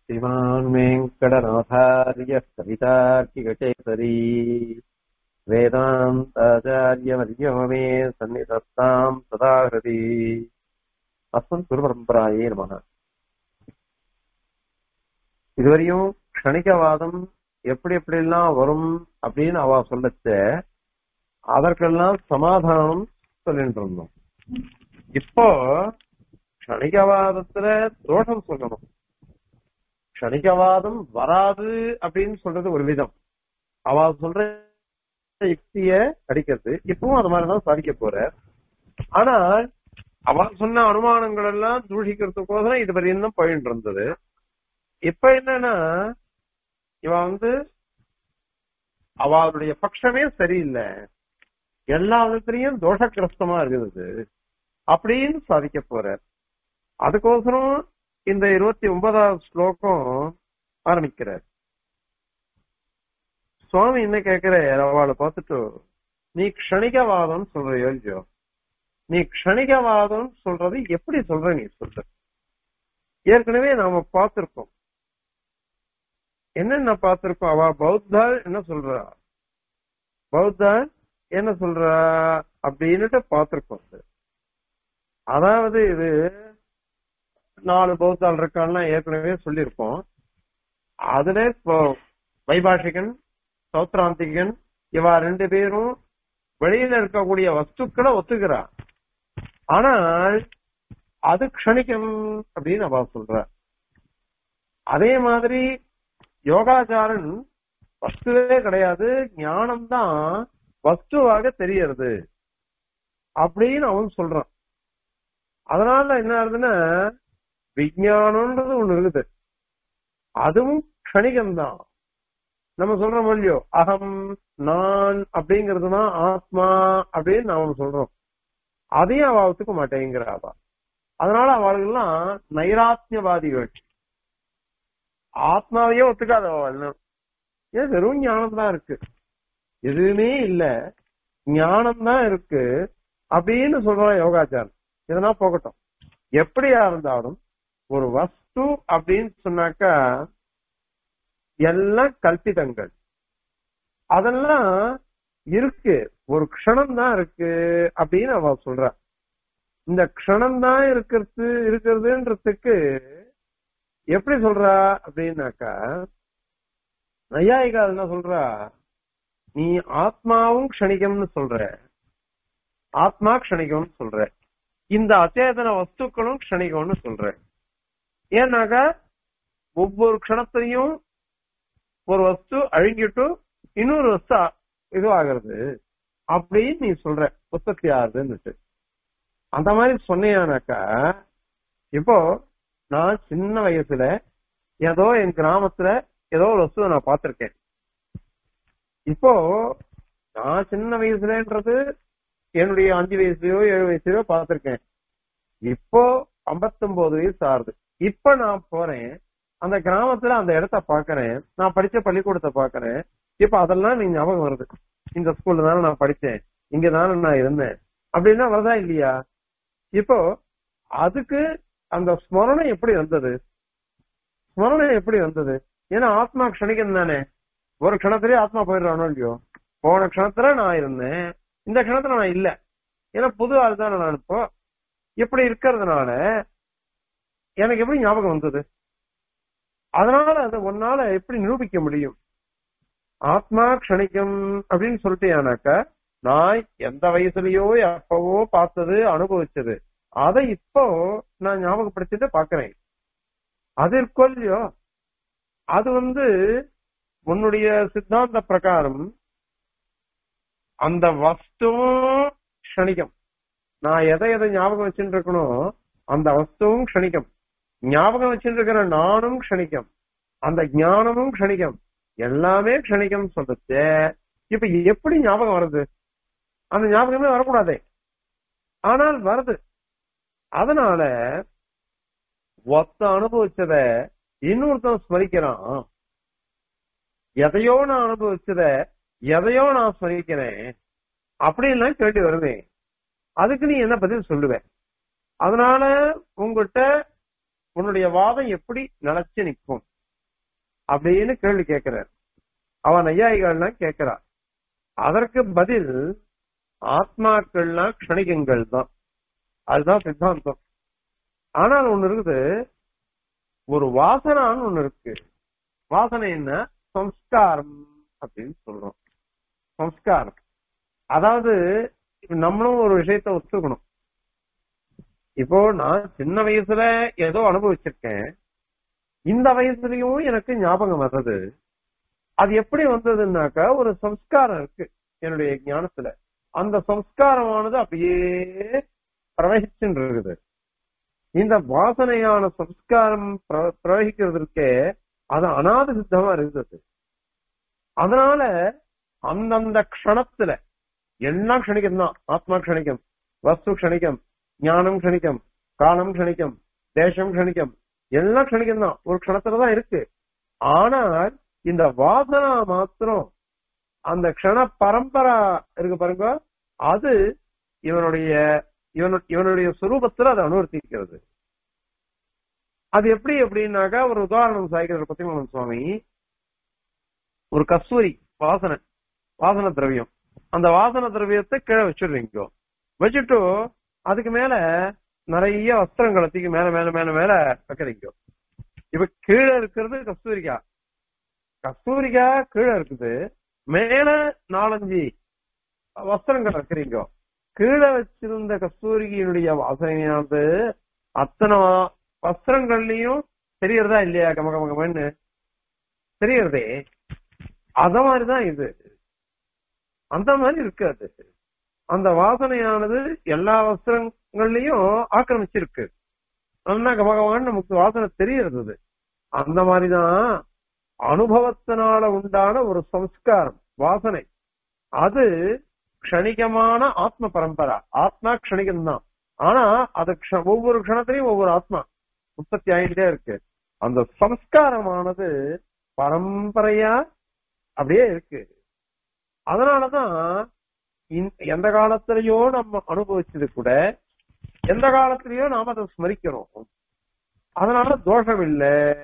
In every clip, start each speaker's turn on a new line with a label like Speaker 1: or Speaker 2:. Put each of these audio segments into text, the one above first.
Speaker 1: श्रीमान् वेङ्कटनाथार्यः कवितार्किकचेतरी वेदान्ताचार्यवर्यो मे सन्निधत्ताम् सदा हृदि அஸ்மன் குருபரம்பராயே நமக இதுவரையும் க்ஷணிகவாதம் எப்படி எப்படி எல்லாம் வரும் அப்படின்னு அவ சொல்லச்ச அதற்கெல்லாம் சமாதானம் சொல்லிட்டு இருந்தோம் இப்போ க்ஷணிகவாதத்துல தோஷம் சொல்லணும் க்ஷணிகவாதம் வராது அப்படின்னு சொல்றது ஒரு விதம் அவ சொல்ற யுக்திய அடிக்கிறது இப்பவும் அது மாதிரிதான் சாதிக்க போற ஆனால் அவ சொன்ன அனுமானங்கள் எல்லாம் தூஷிக்கிறதுக்கோசரம் இது வரையும் தான் போயிட்டு இருந்தது இப்ப என்னன்னா இவ வந்து அவளுடைய பட்சமே சரியில்லை எல்லா விதத்திலையும் தோஷக்கிரஸ்தமா இருக்குது அப்படின்னு சாதிக்க போற அதுக்கோசரம் இந்த இருபத்தி ஒன்பதாவது ஸ்லோகம் ஆரம்பிக்கிறார் சுவாமி என்ன கேக்குற அவளை பார்த்துட்டு நீ க்ஷணிகவாதம் சொல்றியோ இல்லையோ நீ க்ஷணிகவாதம் சொல்றது எப்படி சொல்ற நீ சொல்ற ஏற்கனவே நாம பார்த்திருக்கோம் என்னென்ன பார்த்திருக்கோம் அவ பௌத்தா என்ன சொல்றா பௌத்தா என்ன சொல்றா அப்படின்னுட்டு பார்த்திருக்கோம் அதாவது இது நாலு பௌத்தால் இருக்கான்னா ஏற்கனவே சொல்லியிருக்கோம் அதுல இப்போ வைபாஷிகன் சௌத்ராந்திகன் இவா ரெண்டு பேரும் வெளியில இருக்கக்கூடிய வஸ்துக்களை ஒத்துக்கிறா ஆனால் அது க்ஷணிக்கம் அப்படின்னு அவ சொல்ற அதே மாதிரி யோகாச்சாரன் வஸ்துவே கிடையாது ஞானம்தான் வஸ்துவாக தெரியறது அப்படின்னு அவன் சொல்றான் அதனால என்ன ஆகுதுன்னா விஜயானம்ன்றது ஒண்ணு இருக்குது அதுவும் க்ஷணிகம்தான் நம்ம சொல்றோம் இல்லையோ அகம் நான் அப்படிங்கறதுதான் ஆத்மா அப்படின்னு நாம சொல்றோம் அதையும் அவ ஒத்துக்க மாட்டேங்கிறாவா அதனால அவளுக்கெல்லாம் நைராத்யவாதிகள் ஆத்மாவையே ஒத்துக்காதவள் ஏன் வெறும் ஞானம் தான் இருக்கு எதுவுமே இல்ல ஞானம் தான் இருக்கு அப்படின்னு சொல்றான் யோகாச்சாரம் இதெல்லாம் போகட்டும் எப்படியா இருந்தாலும் ஒரு வஸ்து அப்படின்னு சொன்னாக்கா எல்லாம் கல்பிதங்கள் அதெல்லாம் இருக்கு ஒரு க்ஷணம் தான் இருக்கு அப்படின்னு அவ சொல்ற இந்த க்ஷணம் தான் இருக்கிறது இருக்கிறதுன்றதுக்கு எப்படி சொல்றா அப்படின்னாக்கா நையாயிகா என்ன சொல்றா நீ ஆத்மாவும் க்ஷணிகம்னு சொல்ற ஆத்மா க்ஷணிகம்னு சொல்ற இந்த அச்சேதன வஸ்துக்களும் க்ஷணிகம்னு சொல்ற ஏன்னாக்கா ஒவ்வொரு க்ஷணத்திலையும் ஒரு வஸ்து அழுங்கிட்டு இன்னொரு வஸ்து இதுவாகிறது அப்படின்னு நீ சொல்ற உற்பத்தி ஆகுதுன்னுட்டு அந்த மாதிரி சொன்னியானாக்கா இப்போ நான் சின்ன வயசுல ஏதோ என் கிராமத்துல ஏதோ ஒரு வஸ்துவை நான் பார்த்திருக்கேன் இப்போ நான் சின்ன வயசுலன்றது என்னுடைய அஞ்சு வயசுலயோ ஏழு வயசுலயோ பார்த்திருக்கேன் இப்போ ஐம்பத்தொன்பது வயசு ஆறுது இப்ப நான் போறேன் அந்த கிராமத்துல அந்த இடத்த பாக்குறேன் நான் படிச்ச பள்ளிக்கூடத்தை பாக்குறேன் இப்ப அதெல்லாம் நீ ஞாபகம் வருது இந்த ஸ்கூல்ல தானே நான் படிச்சேன் இங்க தானே நான் இருந்தேன் அப்படின்னா வருதா இல்லையா இப்போ அதுக்கு அந்த ஸ்மரணம் எப்படி வந்தது ஸ்மரணம் எப்படி வந்தது ஏன்னா ஆத்மா க்ஷணிக்கம் தானே ஒரு க்ஷணத்திலேயே ஆத்மா போயிடுறானோ இல்லையோ போன க்ஷணத்துல நான் இருந்தேன் இந்த க்ஷணத்துல நான் இல்ல ஏன்னா புது ஆள் தானே நான் இப்போ இப்படி இருக்கிறதுனால எனக்கு எப்படி ஞாபகம் வந்தது அதனால அதை உன்னால எப்படி நிரூபிக்க முடியும் ஆத்மா க்ஷணிக்கம் அப்படின்னு சொல்லிட்டேனாக்கா நான் எந்த வயசுலயோ எப்பவோ பார்த்தது அனுபவிச்சது அதை இப்போ நான் ஞாபகப்படுத்திட்டு பாக்குறேன் அது இருக்கோ இல்லையோ அது வந்து உன்னுடைய சித்தாந்த பிரகாரம் அந்த வஸ்துவும் க்ஷணிகம் நான் எதை எதை ஞாபகம் வச்சுட்டு இருக்கணும் அந்த வஸ்துவும் க்ஷணிகம் ஞாபகம் வச்சுட்டு இருக்கிற நானும் க்ஷணிக்கம் அந்த ஞானமும் க்ஷணிகம் எல்லாமே க்ஷணிகம் சொல்றது இப்ப எப்படி ஞாபகம் வருது அந்த ஞாபகமே வரக்கூடாதே ஆனால் வருது அதனால ஒத்த அனுபவிச்சத இன்னொருத்தன் ஸ்மரிக்கிறான் எதையோ நான் அனுபவிச்சத எதையோ நான் ஸ்மரிக்கிறேன் அப்படின்லாம் கேட்டு வருவேன் அதுக்கு நீ என்ன பதில் சொல்லுவேன் அதனால உங்ககிட்ட உன்னுடைய வாதம் எப்படி நிலைச்சு நிற்கும் அப்படின்னு கேள்வி கேட்கிறார் அவன் நையாயிகள்லாம் கேட்கிறா அதற்கு பதில் ஆத்மாக்கள்லாம் க்ஷணிகங்கள் தான் அதுதான் சித்தாந்தம் ஆனால் ஒண்ணு இருக்குது ஒரு வாசனான்னு ஒண்ணு இருக்கு வாசனை என்ன சம்ஸ்காரம் அப்படின்னு சொல்றோம் சம்ஸ்காரம் அதாவது நம்மளும் ஒரு விஷயத்த ஒத்துக்கணும் இப்போ நான் சின்ன வயசுல ஏதோ அனுபவிச்சிருக்கேன் இந்த வயசுலயும் எனக்கு ஞாபகம் வர்றது அது எப்படி வந்ததுன்னாக்கா ஒரு சம்ஸ்காரம் இருக்கு என்னுடைய ஞானத்துல அந்த சம்ஸ்காரமானது அப்படியே பிரவகிச்சுட்டு இருக்குது இந்த வாசனையான சம்ஸ்காரம் பிர- பிரவகிக்கிறதுக்கே அது அனாத சித்தமா இருந்தது அதனால அந்தந்த க்ஷணத்துல எல்லாம் க்ஷணிக்கம் தான் ஆத்மா க்ஷணிக்கம் வஸ்து க்ஷணிக்கம் ஞானம் க்ஷணிக்கம் காலம் க்ஷணிக்கம் தேசம் க்ஷணிக்கம் எல்லாம் க்ஷணிக்கம் தான் ஒரு க்ஷணத்துல தான் இருக்கு ஆனால் இந்த வாசனா மாத்திரம் அந்த க்ஷண பரம்பரா இருக்கு பாருங்க அது இவனுடைய இவனு இவனுடைய சுரூபத்துல அதை அனுவர்த்திக்கிறது அது எப்படி எப்படின்னாக்கா ஒரு உதாரணம் சாய்க்கிறார் பத்திமங்கலம் சுவாமி ஒரு கஸ்தூரி வாசனை வாசன திரவியம் அந்த வாசன திரவியத்தை கீழே வச்சிடுறீங்க வச்சுட்டு அதுக்கு மேல நிறைய வஸ்திரங்களை தூக்கி மேல மேல மேல மேல வைக்கிறீங்க இப்ப கீழே இருக்கிறது கஸ்தூரிக்கா கஸ்தூரிக்கா கீழே இருக்குது மேல நாலஞ்சு வஸ்திரங்கள் வைக்கிறீங்க கீழே வச்சிருந்த கஸ்தூரியினுடைய வாசனையானது அத்தனை வ- வஸ்திரங்கள்லயும் தெரியறதா இல்லையா கம கம கமன்னு தெரியறதே அத மாதிரிதான் இது அந்த மாதிரி இருக்காது அந்த வாசனையானது எல்லா வஸ்திரங்கள்லயும் ஆக்கிரமிச்சிருக்கு நல்லா கமகமான்னு நமக்கு வாசனை தெரியறது அது. அந்த மாதிரிதான் அனுபவத்தினால உண்டான ஒரு சம்ஸ்காரம் வாசனை அது க்ஷணிகமான ஆத்ம பரம்பரா ஆத்மா க்ஷணிகம் தான் ஆனா அது க்ஷ- ஒவ்வொரு க்ஷணத்திலையும் ஒவ்வொரு ஆத்மா உற்பத்தி ஆகிட்டே இருக்கு அந்த சம்ஸ்காரமானது பரம்பரையா அப்படியே இருக்கு அதனாலதான் இந்த- எந்த காலத்திலயோ நம்ம அனுபவிச்சது கூட எந்த காலத்திலயோ நாம அதை ஸ்மரிக்கிறோம் அதனால தோஷம் இல்ல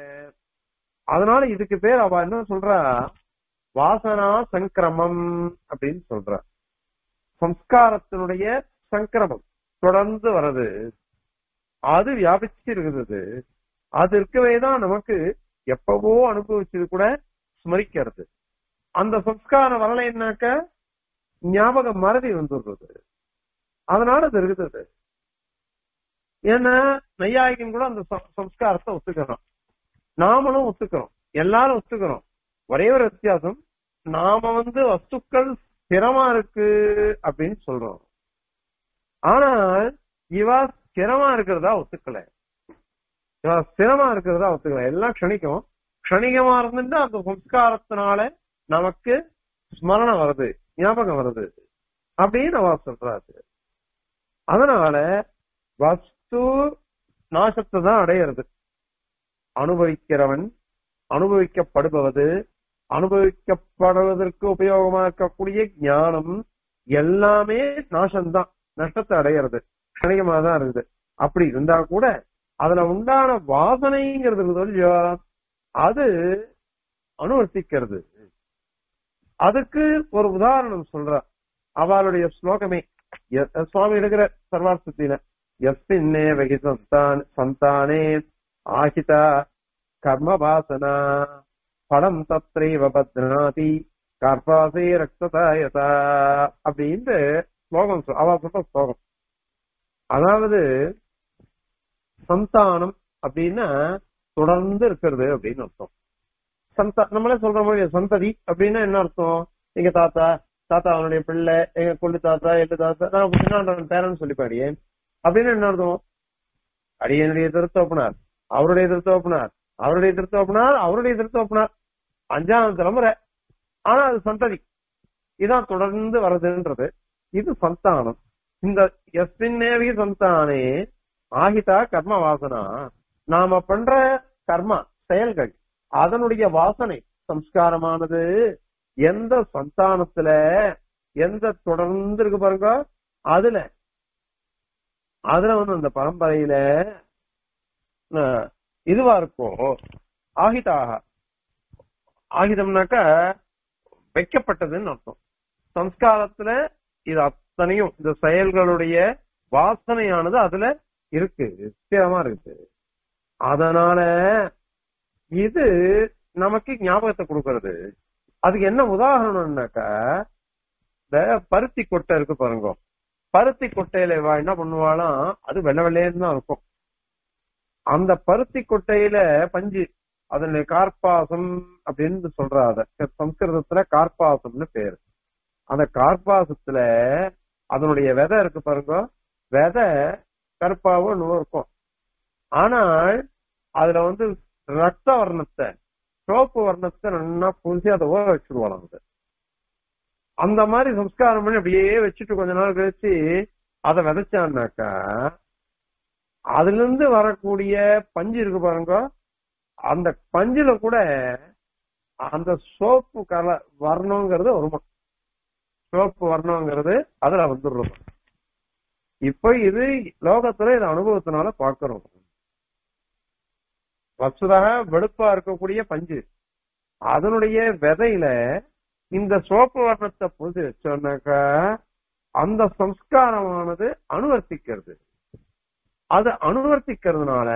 Speaker 1: அதனால இதுக்கு பேர் அவ என்ன சொல்றா வாசனா சங்கிரமம் அப்படின்னு சொல்றா சம்ஸ்காரத்தினுடைய சங்கிரமம் தொடர்ந்து வர்றது அது வியாபிச்சு இருக்குது அது இருக்கவே தான் நமக்கு எப்பவோ அனுபவிச்சது கூட ஸ்மரிக்கிறது அந்த சம்ஸ்காரம் வரலைன்னாக்க ஞாபகம் மறதி வந்துடுறது அதனால அது இருக்குது ஏன்னா நையாயிகன் கூட அந்த சம்- சம்ஸ்காரத்தை ஒத்துக்கிறோம் நாமளும் ஒத்துக்கிறோம் எல்லாரும் ஒத்துக்கிறோம் ஒரே ஒரு வித்தியாசம் நாம வந்து வஸ்துக்கள் ஸ்திரமா இருக்கு அப்படின்னு சொல்றோம் ஆனால் இவா ஸ்திரமா இருக்கிறதா ஒத்துக்கல இவா ஸ்திரமா இருக்கிறதா ஒத்துக்கல எல்லாம் க்ஷணிக்கும் க்ஷணிகமா இருந்துட்டு அந்த சம்ஸ்காரத்தினால நமக்கு ஸ்மரணம் வருது ஞாபகம் வருது அப்படின்னு அவ சொல்றாரு அதனால வஸ்து நாசத்தை தான் அடையிறது அனுபவிக்கிறவன் அனுபவிக்கப்படுபவது அனுபவிக்கப்படுவதற்கு உபயோகமா இருக்கக்கூடிய ஞானம் எல்லாமே நாசம்தான் நஷ்டத்தை அடையிறது கணிகமா தான் இருக்குது அப்படி இருந்தா கூட அதுல உண்டான வாசனைங்கிறது இருக்குது இல்லையா அது அனுவர்த்திக்கிறது அதுக்கு ஒரு உதாரணம் சொல்ற அவளுடைய ஸ்லோகமே எ- சுவாமி எடுக்கிற சர்வார்த்தத்தில எஸ்மின்னே வகி சந்தான் சந்தானே ஆஹிதா கர்ம வாசனா பலம் தத்ரைவ பத்னாதி கர்ப்பாசே ரக்ததாயதா அப்படின்ட்டு ஸ்லோகம் சொ- அவ சொல்ற ஸ்லோகம் அதாவது சந்தானம் அப்படின்னா தொடர்ந்து இருக்கிறது அப்படின்னு அர்த்தம் சந்தா நம்மளே சொல்ற மாதிரி சந்ததி அப்படின்னா என்ன அர்த்தம் எங்க தாத்தா தாத்தா அவனுடைய பிள்ளை எங்க கொள்ளு தாத்தா எட்டு தாத்தா நான் பின்னாடி பேரன் சொல்லி பாடியே அப்படின்னு என்ன அர்த்தம் அடியனுடைய திருத்தோப்பனார் அவருடைய திருத்தோப்பனார் அவருடைய திருத்தோப்பனார் அவருடைய திருத்தோப்பனார் அஞ்சாவது தலைமுறை ஆனா அது சந்ததி இதான் தொடர்ந்து வருதுன்றது இது சந்தானம் இந்த எஸ்மின்னேவி சந்தானே ஆகிதா கர்ம வாசனா நாம பண்ற கர்மா செயல்கள் அதனுடைய வாசனை சம்ஸ்காரமானது எந்த சந்தானத்துல எந்த தொடர்ந்து இருக்கு பாருங்க அதுல அதுல வந்து அந்த பரம்பரையில அஹ், இதுவா இருக்கும் ஆகிதாக ஆகிதம்னாக்கா வைக்கப்பட்டதுன்னு அர்த்தம் சம்ஸ்காரத்துல இது அத்தனையும் இந்த செயல்களுடைய வாசனையானது அதுல இருக்கு ஸ்திரமா இருக்கு அதனால இது நமக்கு ஞாபகத்தை கொடுக்கறது அதுக்கு என்ன உதாரணம்னாக்கா இந்த பருத்தி கொட்டை இருக்கு பாருங்க பருத்தி கொட்டையில இவ என்ன பண்ணுவாளாம் அது வெள்ளை வெள்ளையன்னு தான் இருக்கும் அந்த பருத்தி கொட்டையில பஞ்சு அதுல கார்பாசம் அப்படின்னு சொல்றா அத சம்ஸ்கிருதத்துல கார்பாசம்னு பேரு அந்த கார்பாசத்துல அதனுடைய விதை இருக்கு பாருங்க விதை கருப்பாவும் இன்னும் இருக்கும் ஆனால் அதுல வந்து ரத்த வர்ணத்தை சிவப்பு வர்ணத்தை நல்லா பூசி அதை ஊற வச்சிருவாங்க அது அந்த மாதிரி சம்ஸ்காரம் பண்ணி அப்படியே வச்சுட்டு கொஞ்ச நாள் கழிச்சு அதை விதைச்சான்னாக்கா அதுல இருந்து வரக்கூடிய பஞ்சு இருக்கு பாருங்க அந்த பஞ்சுல கூட அந்த சோப்பு கல வரணுங்கிறது வருமா சிவப்பு வரணுங்கிறது அதுல வந்துடுறது இப்ப இது லோகத்துல இது அனுபவத்தினால பாக்குறோம் வசுதாக வெளுப்பா இருக்கக்கூடிய பஞ்சு அதனுடைய விதையில இந்த சோப்பு வர்ணத்தை பூசி வச்சோம்னாக்கா அந்த சம்ஸ்காரமானது அனுவர்த்திக்கிறது அது அனுவர்த்திக்கிறதுனால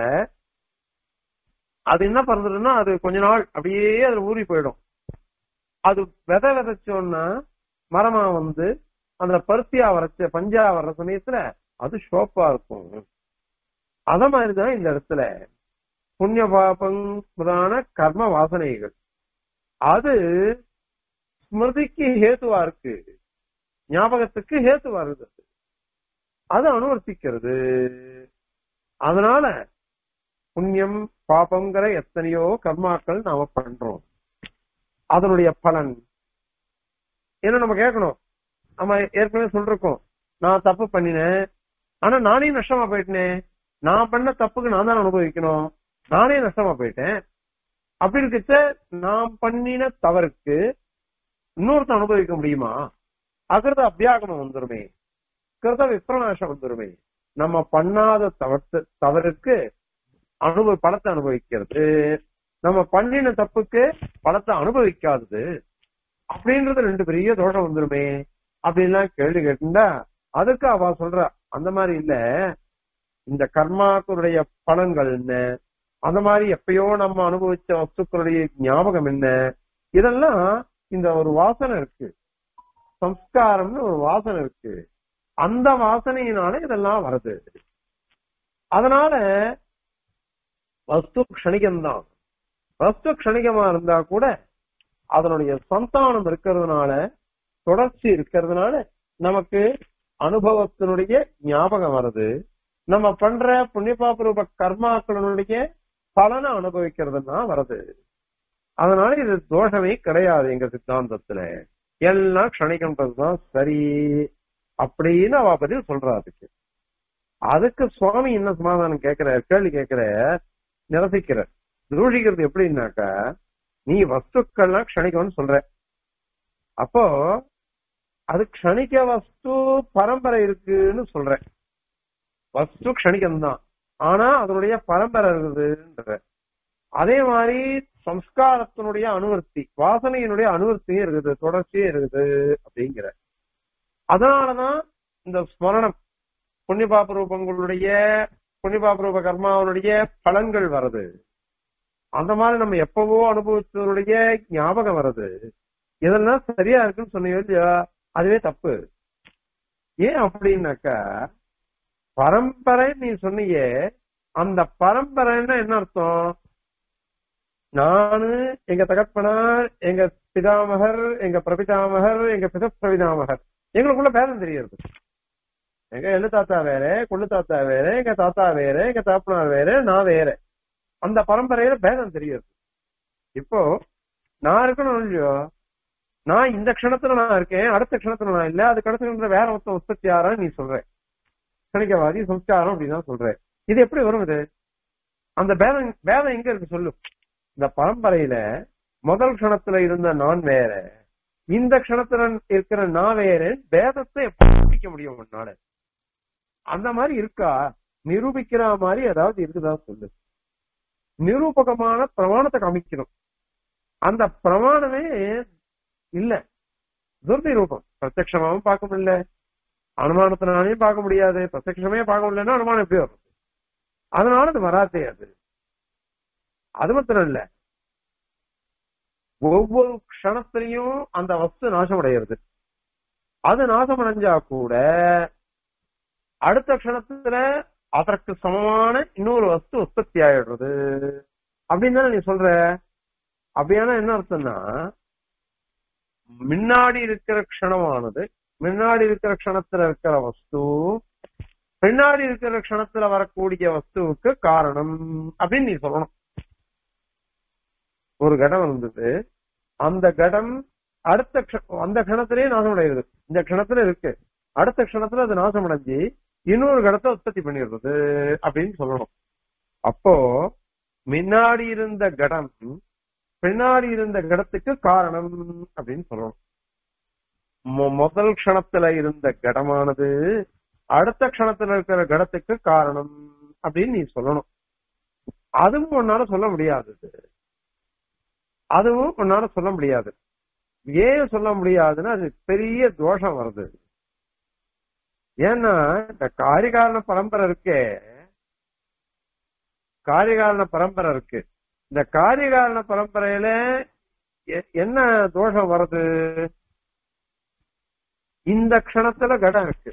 Speaker 1: அது என்ன பண்றதுன்னா அது கொஞ்ச நாள் அப்படியே அதுல ஊறி போயிடும் அது விதை விதைச்சோம்னா மரமா வந்து அந்த பருத்தியா வரைச்ச பஞ்சா வர்ற சமயத்துல அது ஷோப்பா இருக்கும் அத மாதிரிதான் இந்த இடத்துல புண்ணிய பாபங்களான கர்ம வாசனைகள் அது ஸ்மிருதிக்கு ஹேத்துவா இருக்கு ஞாபகத்துக்கு ஹேத்துவா இருக்குது அது அனுவர்த்திக்கிறது அதனால புண்ணியம் பாபங்கிற எத்தனையோ கர்மாக்கள் நாம பண்றோம் அதனுடைய பலன் என்ன நம்ம கேட்கணும் நம்ம ஏற்கனவே சொல்றோம் நான் தப்பு பண்ணினேன் ஆனா நானே நஷ்டமா போயிட்டேனே நான் பண்ண தப்புக்கு நான் தான் அனுபவிக்கணும் நானே நஷ்டமா போயிட்டேன் அப்படி இருக்கச்ச நான் பண்ணின தவறுக்கு இன்னொருத்தன் அனுபவிக்க முடியுமா அகிருத அபியாகமம் வந்துருமே கிருத விப்ரநாசம் வந்துருமே நம்ம பண்ணாத தவறு தவறுக்கு அனுபவ பலத்தை அனுபவிக்கிறது நம்ம பண்ணின தப்புக்கு பலத்தை அனுபவிக்காதது அப்படின்றது ரெண்டு பெரிய தோஷம் வந்துருமே அப்படின்லாம் கேள்வி கேட்டுண்டா அதுக்கு அவ சொல்ற அந்த மாதிரி இல்ல இந்த கர்மாக்களுடைய பலன்கள் என்ன அந்த மாதிரி எப்பயோ நம்ம அனுபவிச்ச வஸ்துக்களுடைய ஞாபகம் என்ன இதெல்லாம் இந்த ஒரு வாசனை இருக்கு சம்ஸ்காரம்னு ஒரு வாசனை இருக்கு அந்த வாசனையினால இதெல்லாம் வருது அதனால வஸ்து க்ஷணிகம்தான் வஸ்து க்ஷணிகமா இருந்தா கூட அதனுடைய சந்தானம் இருக்கிறதுனால தொடர்ச்சி இருக்கிறதுனால நமக்கு அனுபவத்தினுடைய ஞாபகம் வருது நம்ம பண்ற புண்ணியபாபரூப கர்மாக்களினுடைய பலனை அனுபவிக்கிறதுனா வருது அதனால இது தோஷமே கிடையாது எங்க சித்தாந்தத்துல எல்லாம் க்ஷணிகன்றதுதான் சரி அப்படின்னு அவ பதில் சொல்றா அதுக்கு அதுக்கு சுவாமி என்ன சமாதானம் கேட்கிற கேள்வி கேட்கிற நிரசிக்கிற தூஷிக்கிறது எப்படின்னாக்கா நீ வஸ்துக்கள்லாம் க்ஷணிக்கம்னு சொல்ற அப்போ அது க்ஷணிக்க வஸ்து பரம்பரை இருக்குன்னு சொல்ற வஸ்து க்ஷணிக்கம் தான் ஆனா அதனுடைய பரம்பரை இருக்குதுன்ற அதே மாதிரி சம்ஸ்காரத்தினுடைய அனுவர்த்தி வாசனையினுடைய அனுவர்த்தியும் இருக்குது தொடர்ச்சியும் இருக்குது அப்படிங்கிற அதனாலதான் இந்த ஸ்மரணம் புண்ணியபாப ரூபங்களுடைய புண்ணியபாப ரூப கர்மாவனுடைய பலன்கள் வருது அந்த மாதிரி நம்ம எப்பவோ அனுபவிச்சதனுடைய ஞாபகம் வருது இதெல்லாம் சரியா இருக்குன்னு சொன்னீங்க இல்லையா அதுவே தப்பு ஏன் அப்படின்னாக்கா பரம்பரை நீ சொன்னீங்க அந்த பரம்பரைன்னா என்ன அர்த்தம் நானு எங்க தகப்பனார் எங்க பிதாமகர் எங்க பிரபிதாமகர் எங்க பித பிரபிதாமகர் எங்களுக்குள்ள பேதம் தெரியுது எங்க எள்ளு தாத்தா வேற கொள்ளு தாத்தா வேற எங்க தாத்தா வேற எங்க தாப்பனார் வேற நான் வேற அந்த பரம்பரையில பேதம் தெரியுது இப்போ நான் இருக்கணும் இல்லையோ நான் இந்த க்ஷணத்துல நான் இருக்கேன் அடுத்த க்ஷணத்துல நான் இல்ல அதுக்கு அடுத்த வேற ஒருத்தன் உற்பத்தி ஆறான்னு நீ சொல்ற கணிக்கவாதி சம்ஸ்காரம் அப்படின்னு சொல்ற இது எப்படி வரும் இது அந்த பேதம் பேதம் எங்க இருக்கு சொல்லு இந்த பரம்பரையில முதல் க்ஷணத்துல இருந்த நான் வேற இந்த க்ஷணத்துல இருக்கிற நான் வேற பேதத்தை எப்படி நிரூபிக்க முடியும் உன்னால அந்த மாதிரி இருக்கா நிரூபிக்கிற மாதிரி ஏதாவது இருக்குதா சொல்லு நிரூபகமான பிரமாணத்தை காமிக்கணும் அந்த பிரமாணமே இல்ல துர்த்தி ரூபம் பிரத்யமாவும் பார்க்க முடியல அனுமானத்தினாலையும் பார்க்க முடியாது பிரத்யமே பார்க்க முடியலன்னா அனுமானம் எப்படி வரும் அதனால அது வராதே அது அது மாத்திரம் இல்ல ஒவ்வொரு க்ஷணத்திலையும் அந்த வஸ்து நாசமடைகிறது அது நாசமடைஞ்சா கூட அடுத்த க்ஷணத்துல அதற்கு சமமான இன்னொரு வஸ்து உற்பத்தி ஆயிடுறது அப்படின்னு தானே நீ சொல்ற அப்படியானா என்ன அர்த்தம்னா முன்னாடி இருக்கிற க்ஷணமானது முன்னாடி இருக்கிற க்ஷணத்துல இருக்கிற வஸ்து பின்னாடி இருக்கிற க்ஷணத்துல வரக்கூடிய வஸ்துவுக்கு காரணம் அப்படின்னு நீ சொல்லணும் ஒரு கடம் இருந்தது அந்த கடம் அடுத்த க்ஷ- அந்த க்ஷணத்திலேயே நாசம் அடைகிறது இந்த க்ஷணத்துல இருக்கு அடுத்த க்ஷணத்துல அது நாசம் அடைஞ்சு இன்னொரு கடத்தை உற்பத்தி பண்ணிடுறது அப்படின்னு சொல்லணும் அப்போ முன்னாடி இருந்த கடம் பின்னாடி இருந்த கடத்துக்கு காரணம் அப்படின்னு சொல்லணும் மொ- முதல் க்ஷணத்துல இருந்த கடமானது அடுத்த க்ஷணத்துல இருக்கிற கடத்துக்கு காரணம் அப்படின்னு நீ சொல்லணும் அதுவும் உன்னால சொல்ல முடியாது அதுவும் உன்னால சொல்ல முடியாது ஏன் சொல்ல முடியாதுன்னா அது பெரிய தோஷம் வருது ஏன்னா இந்த காரிகாரண பரம்பரை இருக்கே காரிகாரண பரம்பரை இருக்கு இந்த காரிகாரண பரம்பரையில எ- என்ன தோஷம் வருது இந்த க்ஷணத்துல கடம் இருக்கு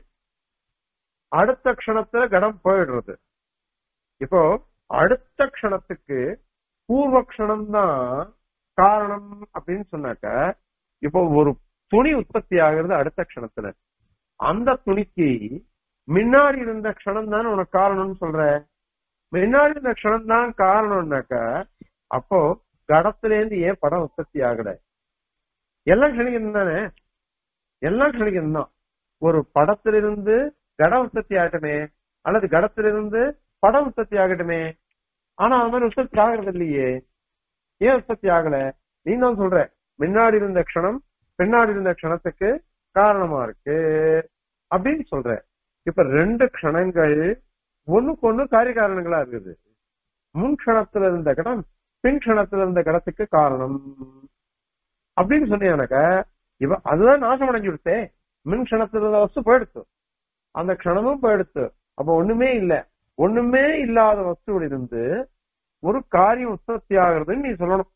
Speaker 1: அடுத்த க்ஷணத்துல கடம் போயிடுறது இப்போ அடுத்த க்ஷணத்துக்கு பூர்வ க்ஷணம் தான் காரணம் அப்படின்னு சொன்னாக்க இப்போ ஒரு துணி உற்பத்தி ஆகுறது அடுத்த க்ஷணத்துல அந்த துணிக்கு முன்னாடி இருந்த க்ஷணம் தானே உனக்கு காரணம்னு சொல்ற முன்னாடி இருந்த க்ஷணம் தான் காரணம்னாக்க அப்போ கடத்துல இருந்து ஏன் படம் உற்பத்தி ஆகல எல்லாம் க்ஷணிகம் தானே எல்லாம் க்ஷணிகம் தான் ஒரு படத்திலிருந்து கட உற்பத்தி ஆகட்டுமே அல்லது கடத்திலிருந்து படம் உற்பத்தி ஆகட்டுமே ஆனா அது மாதிரி உற்பத்தி ஆகிறது இல்லையே ஏன் உற்பத்தி ஆகல நீ தான் சொல்ற முன்னாடி இருந்த க்ஷணம் பின்னாடி இருந்த க்ஷணத்துக்கு காரணமா இருக்கு அப்படின்னு சொல்ற இப்ப ரெண்டு க்ஷணங்கள் ஒண்ணுக்கு ஒண்ணு காரிய காரணங்களா இருக்குது முன் க்ஷணத்துல இருந்த கடம் பின் க்ஷணத்துல இருந்த கடத்துக்கு காரணம் அப்படின்னு சொன்னீங்கன்னாக்க இவ அதுதான் நாசம் அடைஞ்சுடுத்தே மின் க்ஷணத்துல இருந்த வஸ்து போயிடுத்து அந்த க்ஷணமும் போயிடுத்து அப்ப ஒண்ணுமே இல்ல ஒண்ணுமே இல்லாத வஸ்துவில் இருந்து ஒரு காரியம் உற்பத்தி ஆகுறதுன்னு நீ சொல்லணும்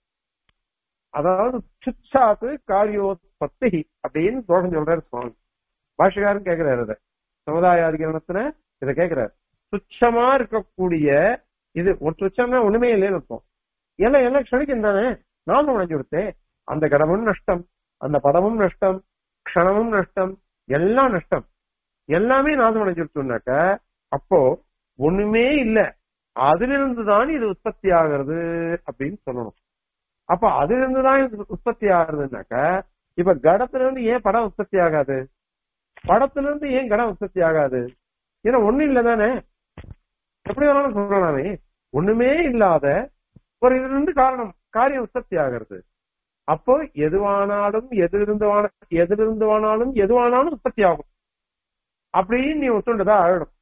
Speaker 1: அதாவது சுச்சாத்து காரியோத்பத்தி அப்படின்னு தோஷம் சொல்றாரு சுவாமி பாஷகாரன் கேக்குறாரு இத சமுதாய அதிகரணத்துல இத கேக்குறாரு துச்சமா இருக்கக்கூடிய இது ஒரு துச்சம்னா ஒண்ணுமே இல்லைன்னு இருக்கும் எல்லாம் எல்லாம் க்ஷணிக்கும் தானே நாம உடைஞ்சு கொடுத்தே அந்த கடமும் நஷ்டம் அந்த படமும் நஷ்டம் க்ஷணமும் நஷ்டம் எல்லாம் நஷ்டம் எல்லாமே நாசம் அடைஞ்சிருச்சுனாக்க அப்போ ஒண்ணுமே இல்ல அதிலிருந்து தான் இது உற்பத்தி ஆகிறது அப்படின்னு சொல்லணும் அப்ப அதிலிருந்து தான் இது உற்பத்தி ஆகுறதுனாக்க இப்ப கடத்துல இருந்து ஏன் படம் உற்பத்தி ஆகாது படத்துல இருந்து ஏன் கடம் உற்பத்தி ஆகாது ஏன்னா ஒண்ணு இல்ல தானே எப்படி வேணாலும் சொல்லலாமே ஒண்ணுமே இல்லாத ஒரு இதுல இருந்து காரணம் காரியம் உற்பத்தி ஆகிறது அப்போ எதுவானாலும் எதிலிருந்து வான- எதிலிருந்து வானாலும் எதுவானாலும் உற்பத்தி ஆகும் அப்படின்னு நீ ஒத்துண்டுதான் ஆயிடும்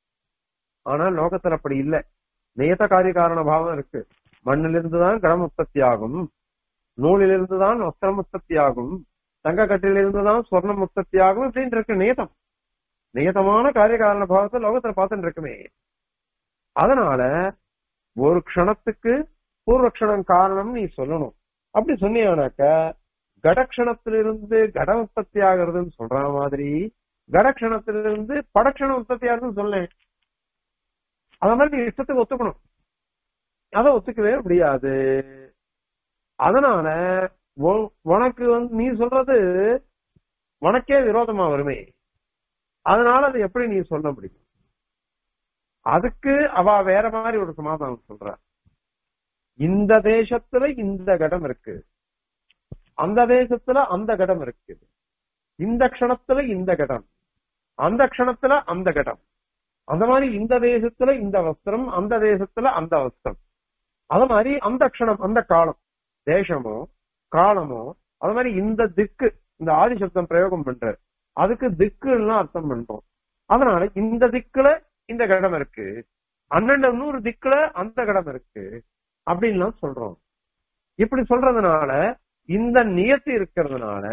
Speaker 1: ஆனா லோகத்துல அப்படி இல்ல நியத காரிய காரண பாவம் இருக்கு மண்ணிலிருந்து தான் கடம் உற்பத்தி ஆகும் நூலிலிருந்து தான் வஸ்திரம் உற்பத்தி ஆகும் தங்க கட்டிலிருந்து தான் சொர்ணம் உற்பத்தி ஆகும் அப்படின்னு இருக்கு நியதம் நியதமான காரிய காரண பாவத்தை லோகத்துல பார்த்துட்டு இருக்குமே அதனால ஒரு க்ஷணத்துக்கு பூர்வ க்ஷணம் காரணம் நீ சொல்லணும் அப்படி சொன்னீங்கன்னாக்க கடக்ஷணத்திலிருந்து கட உற்பத்தி ஆகுறதுன்னு சொல்ற மாதிரி கடக்ஷணத்திலிருந்து படக்ஷணம் உற்பத்தி ஆகுதுன்னு சொல்லேன் அத மாதிரி நீ இஷ்டத்துக்கு ஒத்துக்கணும் அதை ஒத்துக்கவே முடியாது அதனால உ- உனக்கு வந்து நீ சொல்றது உனக்கே விரோதமா வருமே அதனால அது எப்படி நீ சொல்ல முடியும் அதுக்கு அவ வேற மாதிரி ஒரு சமாதானம் சொல்றா இந்த தேசத்துல இந்த கடம் இருக்கு அந்த தேசத்துல அந்த கடம் இருக்கு இந்த க்ஷணத்துல இந்த கடம் அந்த க்ஷணத்துல அந்த கடம் அந்த மாதிரி இந்த தேசத்துல இந்த வஸ்திரம் அந்த தேசத்துல அந்த வஸ்திரம் அது மாதிரி அந்த க்ஷணம் அந்த காலம் தேசமோ காலமோ அது மாதிரி இந்த திக்கு இந்த ஆதி சப்தம் பிரயோகம் பண்ற அதுக்கு திக்குன்னு அர்த்தம் பண்றோம் அதனால இந்த திக்குல இந்த கடம் இருக்கு அண்ணன் இன்னொரு திக்குல அந்த கடம் இருக்கு அப்படின்லாம் சொல்றோம் இப்படி சொல்றதுனால இந்த நியத்தி இருக்கிறதுனால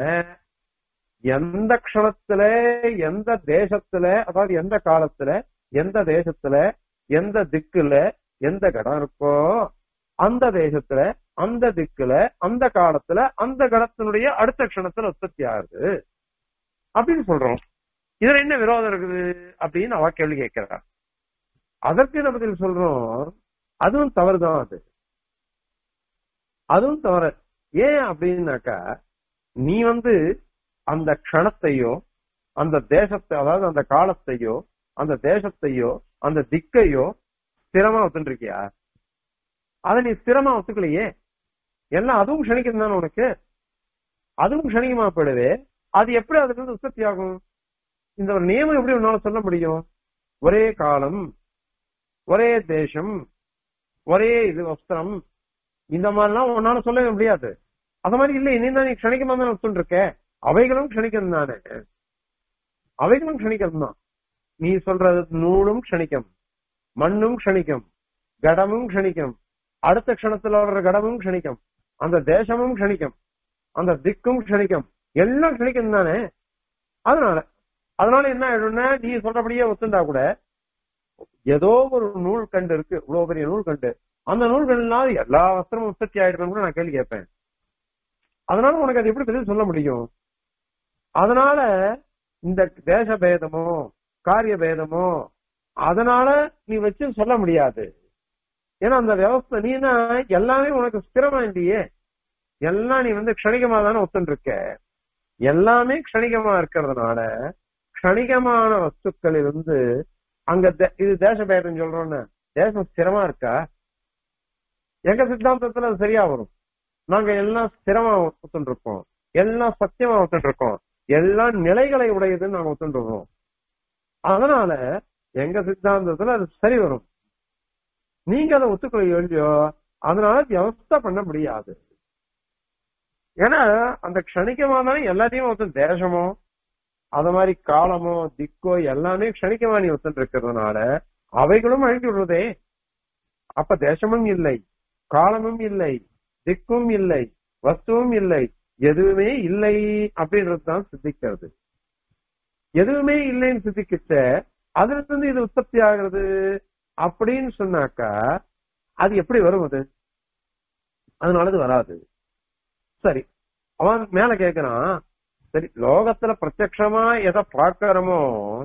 Speaker 1: எந்த க்ஷணத்துல எந்த தேசத்துல அதாவது எந்த காலத்துல எந்த தேசத்துல எந்த திக்குல எந்த கடம் இருக்கோ அந்த தேசத்துல அந்த திக்குல அந்த காலத்துல அந்த கடத்தினுடைய அடுத்த க்ஷணத்துல உற்பத்தி ஆகுது அப்படின்னு சொல்றோம் இதுல என்ன விரோதம் இருக்குது அப்படின்னு அவ கேள்வி கேட்கிறா அதற்கு என்ன பதில் சொல்றோம் அதுவும் தவறுதான் அது அதுவும் தவறு ஏன் அப்படின்னாக்கா நீ வந்து அந்த க்ஷணத்தையோ அந்த தேசத்தை அதாவது அந்த காலத்தையோ அந்த தேசத்தையோ அந்த திக்கையோ ஸ்திரமா ஒத்துருக்கியா அதை நீ ஸ்திரமா ஒத்துக்கலையே எல்லாம் அதுவும் க்ஷணிக்கும் தானே உனக்கு அதுவும் க்ஷணிகமா போயிடுவே அது எப்படி அதுல இருந்து உற்பத்தி ஆகும் இந்த ஒரு நியமம் எப்படி உன்னால சொல்ல முடியும் ஒரே காலம் ஒரே தேசம் ஒரே இது வஸ்திரம் இந்த மாதிரிலாம் உன்னால சொல்லவே முடியாது அந்த மாதிரி இல்லை நீ தான் நீ க்ஷணிக்கமா தானே ஒத்துன்னு இருக்க அவைகளும் க்ஷணிக்கம் தானே அவைகளும் க்ஷணிக்கம் தான் நீ சொல்றது நூலும் க்ஷணிக்கம் மண்ணும் க்ஷணிக்கம் கடமும் க்ஷணிக்கம் அடுத்த க்ஷணத்துல வர்ற கடமும் க்ஷணிக்கம் அந்த தேசமும் க்ஷணிக்கம் அந்த திக்கும் க்ஷணிக்கம் எல்லாம் க்ஷணிக்கம் தானே அதனால அதனால என்ன ஆயிடும்னா நீ சொல்றபடியே ஒத்துண்டா கூட ஏதோ ஒரு நூல் கண்டு இருக்கு இவ்வளவு பெரிய நூல் கண்டு அந்த நூல் கண்டுனால எல்லா வஸ்திரமும் உற்பத்தி ஆயிடுன்னு கூட நான் கேள்வி கேட்பேன் அதனால உனக்கு அது எப்படி பதில் சொல்ல முடியும் அதனால இந்த தேச பேதமோ காரிய பேதமோ அதனால நீ வச்சு சொல்ல முடியாது ஏன்னா அந்த வியவஸ்தை நீனா எல்லாமே உனக்கு ஸ்திரமா இல்லையே எல்லாம் நீ வந்து க்ஷணிகமா தானே ஒத்துன்னு இருக்க எல்லாமே க்ஷணிகமா இருக்கிறதுனால க்ஷணிகமான வஸ்துக்கள் இருந்து அங்க தே- இது தேச பேதம் சொல்றோம்னு தேசம் ஸ்திரமா இருக்கா எங்க சித்தாந்தத்துல அது சரியா வரும் நாங்க எல்லாம் ஸ்திரமா ஒத்துட்டு இருக்கோம் எல்லாம் சத்தியமா ஒத்துட்டு இருக்கோம் எல்லாம் நிலைகளை உடையதுன்னு நாங்க ஒத்துட்டு இருக்கோம் அதனால எங்க சித்தாந்தத்துல அது சரி வரும் நீங்க அதை ஒத்துக்கொள்ள இல்லையோ அதனால வியவஸ்தை பண்ண முடியாது ஏன்னா அந்த க்ஷணிக்கமா தானே எல்லாத்தையும் ஒருத்தன் தேசமோ அது மாதிரி காலமோ திக்கோ எல்லாமே க்ஷணிக்கமா நீ ஒத்துட்டு இருக்கிறதுனால அவைகளும் அழிஞ்சு விடுறதே அப்ப தேசமும் இல்லை காலமும் இல்லை திக்கும் இல்லை வஸ்துவும் இல்லை எதுவுமே இல்லை அப்படின்றது தான் சித்திக்கிறது எதுவுமே இல்லைன்னு சித்திக்கிச்ச அதுல இருந்து இது உற்பத்தி ஆகிறது அப்படின்னு சொன்னாக்கா அது எப்படி வரும் அது அதனால அது வராது சரி அவன் மேல கேக்குறான் சரி லோகத்துல பிரத்யக்ஷமா எதை பார்க்கறோமோ